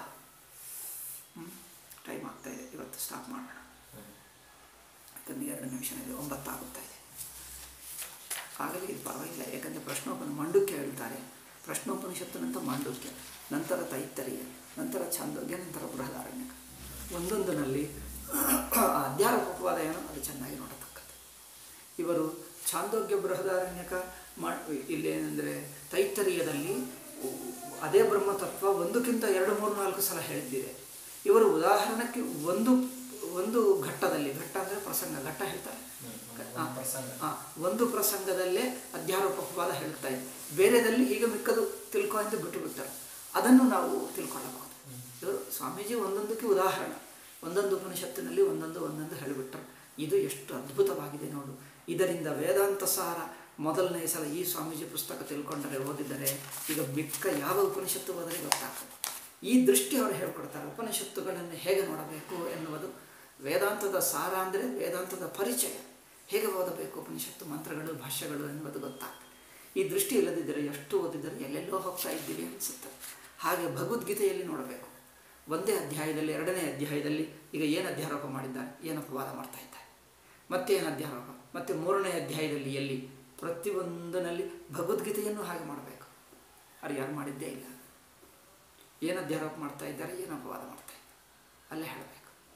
ಟೈಮ್ ಆಗ್ತಾ ಇದೆ ಇವತ್ತು ಸ್ಟಾಪ್ ಮಾಡೋಣ ಯಾಕಂದರೆ ಎರಡು ನಿಮಿಷ ಇದೆ ಒಂಬತ್ತಾಗುತ್ತಾ ಇದೆ ಆಗಲೇ ಇದು ಪರವಾಗಿಲ್ಲ ಯಾಕಂದರೆ ಪ್ರಶ್ನೋಪನ ಮಂಡುಕ್ಯ ಹೇಳ್ತಾರೆ ಪ್ರಶ್ನೋಪನಿಷತ್ತು ನಂತರ ಮಾಂಡುಕ್ಯ ನಂತರ ತೈತ್ತರಿಯ ನಂತರ ಛಾಂದೋಗ್ಯ ನಂತರ ಬೃಹದಾರಣ್ಯಕ ಒಂದೊಂದರಲ್ಲಿ ಅಧ್ಯಾರೋಪವಾದ ಏನೋ ಅದು ಚೆನ್ನಾಗಿ ನೋಡತಕ್ಕದ್ದು ಇವರು ಛಾಂದೋಗ್ಯ ಬೃಹದಾರಣ್ಯಕ ಮಾ ಇಲ್ಲೇನೆಂದರೆ ತೈತ್ತರಿಯದಲ್ಲಿ ಅದೇ ಬ್ರಹ್ಮತತ್ವ ಒಂದಕ್ಕಿಂತ ಎರಡು ಮೂರು ನಾಲ್ಕು ಸಲ ಹೇಳಿದ್ದಿದೆ ಇವರು ಉದಾಹರಣಕ್ಕೆ ಒಂದು ಒಂದು ಘಟ್ಟದಲ್ಲಿ ಘಟ್ಟ ಅಂದರೆ ಪ್ರಸಂಗ ಘಟ್ಟ ಹೇಳ್ತಾರೆ ಆ, ಆ, ಒಂದು ಪ್ರಸಂಗದಲ್ಲೇ ಅಧ್ಯಾರೋಪವಾದ ಹೇಳ್ತಾ ಇದೆ ಬೇರೆದಲ್ಲಿ ಈಗ ಮಿಕ್ಕದು ತಿಳ್ಕೊ ಅಂತ ಬಿಟ್ಟು ಬಿಡ್ತಾರೆ ಅದನ್ನು ನಾವು ತಿಳ್ಕೊಳ್ಳಬಹುದು ಇವರು ಸ್ವಾಮೀಜಿ ಒಂದೊಂದಕ್ಕೆ ಉದಾಹರಣೆ ಒಂದೊಂದು ಉಪನಿಷತ್ತಿನಲ್ಲಿ ಒಂದೊಂದು ಒಂದೊಂದು ಹೇಳಿಬಿಟ್ರು ಇದು ಎಷ್ಟು ಅದ್ಭುತವಾಗಿದೆ ನೋಡು ಇದರಿಂದ ವೇದಾಂತ ಸಾರ ಮೊದಲನೇ ಸಲ ಈ ಸ್ವಾಮೀಜಿ ಪುಸ್ತಕ ತಿಳ್ಕೊಂಡರೆ ಓದಿದರೆ ಈಗ ಮಿಕ್ಕ ಯಾವ ಉಪನಿಷತ್ತು ಓದರೆ ಗೊತ್ತಾಗ್ತದೆ ಈ ದೃಷ್ಟಿ ಅವರು ಹೇಳ್ಕೊಡ್ತಾರೆ ಉಪನಿಷತ್ತುಗಳನ್ನು ಹೇಗೆ ನೋಡಬೇಕು ಎನ್ನುವುದು ವೇದಾಂತದ ಸಾರ ಅಂದರೆ ವೇದಾಂತದ ಪರಿಚಯ ಹೇಗೆ ಓದಬೇಕು ಉಪನಿಷತ್ತು ಮಂತ್ರಗಳು ಭಾಷ್ಯಗಳು ಎನ್ನುವುದು ಗೊತ್ತಾಗ್ತದೆ ಈ ದೃಷ್ಟಿ ಇಲ್ಲದಿದ್ದರೆ ಎಷ್ಟು ಓದಿದರೆ ಎಲ್ಲೆಲ್ಲೋ ಹೋಗ್ತಾ ಇದ್ದೀವಿ ಅನಿಸುತ್ತೆ ಹಾಗೆ ಭಗವದ್ಗೀತೆಯಲ್ಲಿ ನೋಡಬೇಕು ಒಂದೇ ಅಧ್ಯಾಯದಲ್ಲಿ ಎರಡನೇ ಅಧ್ಯಾಯದಲ್ಲಿ ಈಗ ಏನು ಅಧ್ಯಾರೋಪ ಮಾಡಿದ್ದಾರೆ ಏನು ಅಪವಾದ ಮಾಡ್ತಾ ಇದ್ದಾರೆ ಮತ್ತೆ ಏನು ಅಧ್ಯಾರೋಪ ಮತ್ತು ಮೂರನೇ ಅಧ್ಯಾಯದಲ್ಲಿ ಎಲ್ಲಿ ಪ್ರತಿಯೊಂದನಲ್ಲಿ ಭಗವದ್ಗೀತೆಯನ್ನು ಹಾಗೆ ಮಾಡಬೇಕು ಅದು ಯಾರು ಮಾಡಿದ್ದೇ ಇಲ್ಲ ಏನು ಅಧ್ಯಾರೋಪ ಮಾಡ್ತಾ ಇದ್ದಾರೆ ಏನು ಅಪವಾದ ಮಾಡ್ತಾ ಇದ್ದಾರೆ ಅಲ್ಲೇ ಹೇಳಬೇಕು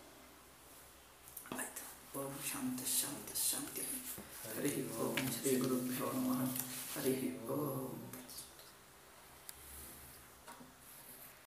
ಆಯಿತು ಓಂ ಶಾಂತಿ ಶಾಂತಿ ಶಾಂತಿ ಹರಿ ಓಂ ಶ್ರೀ ಗುರುಭ್ಯೋ ನಮಃ ಹರಿ ಓಂ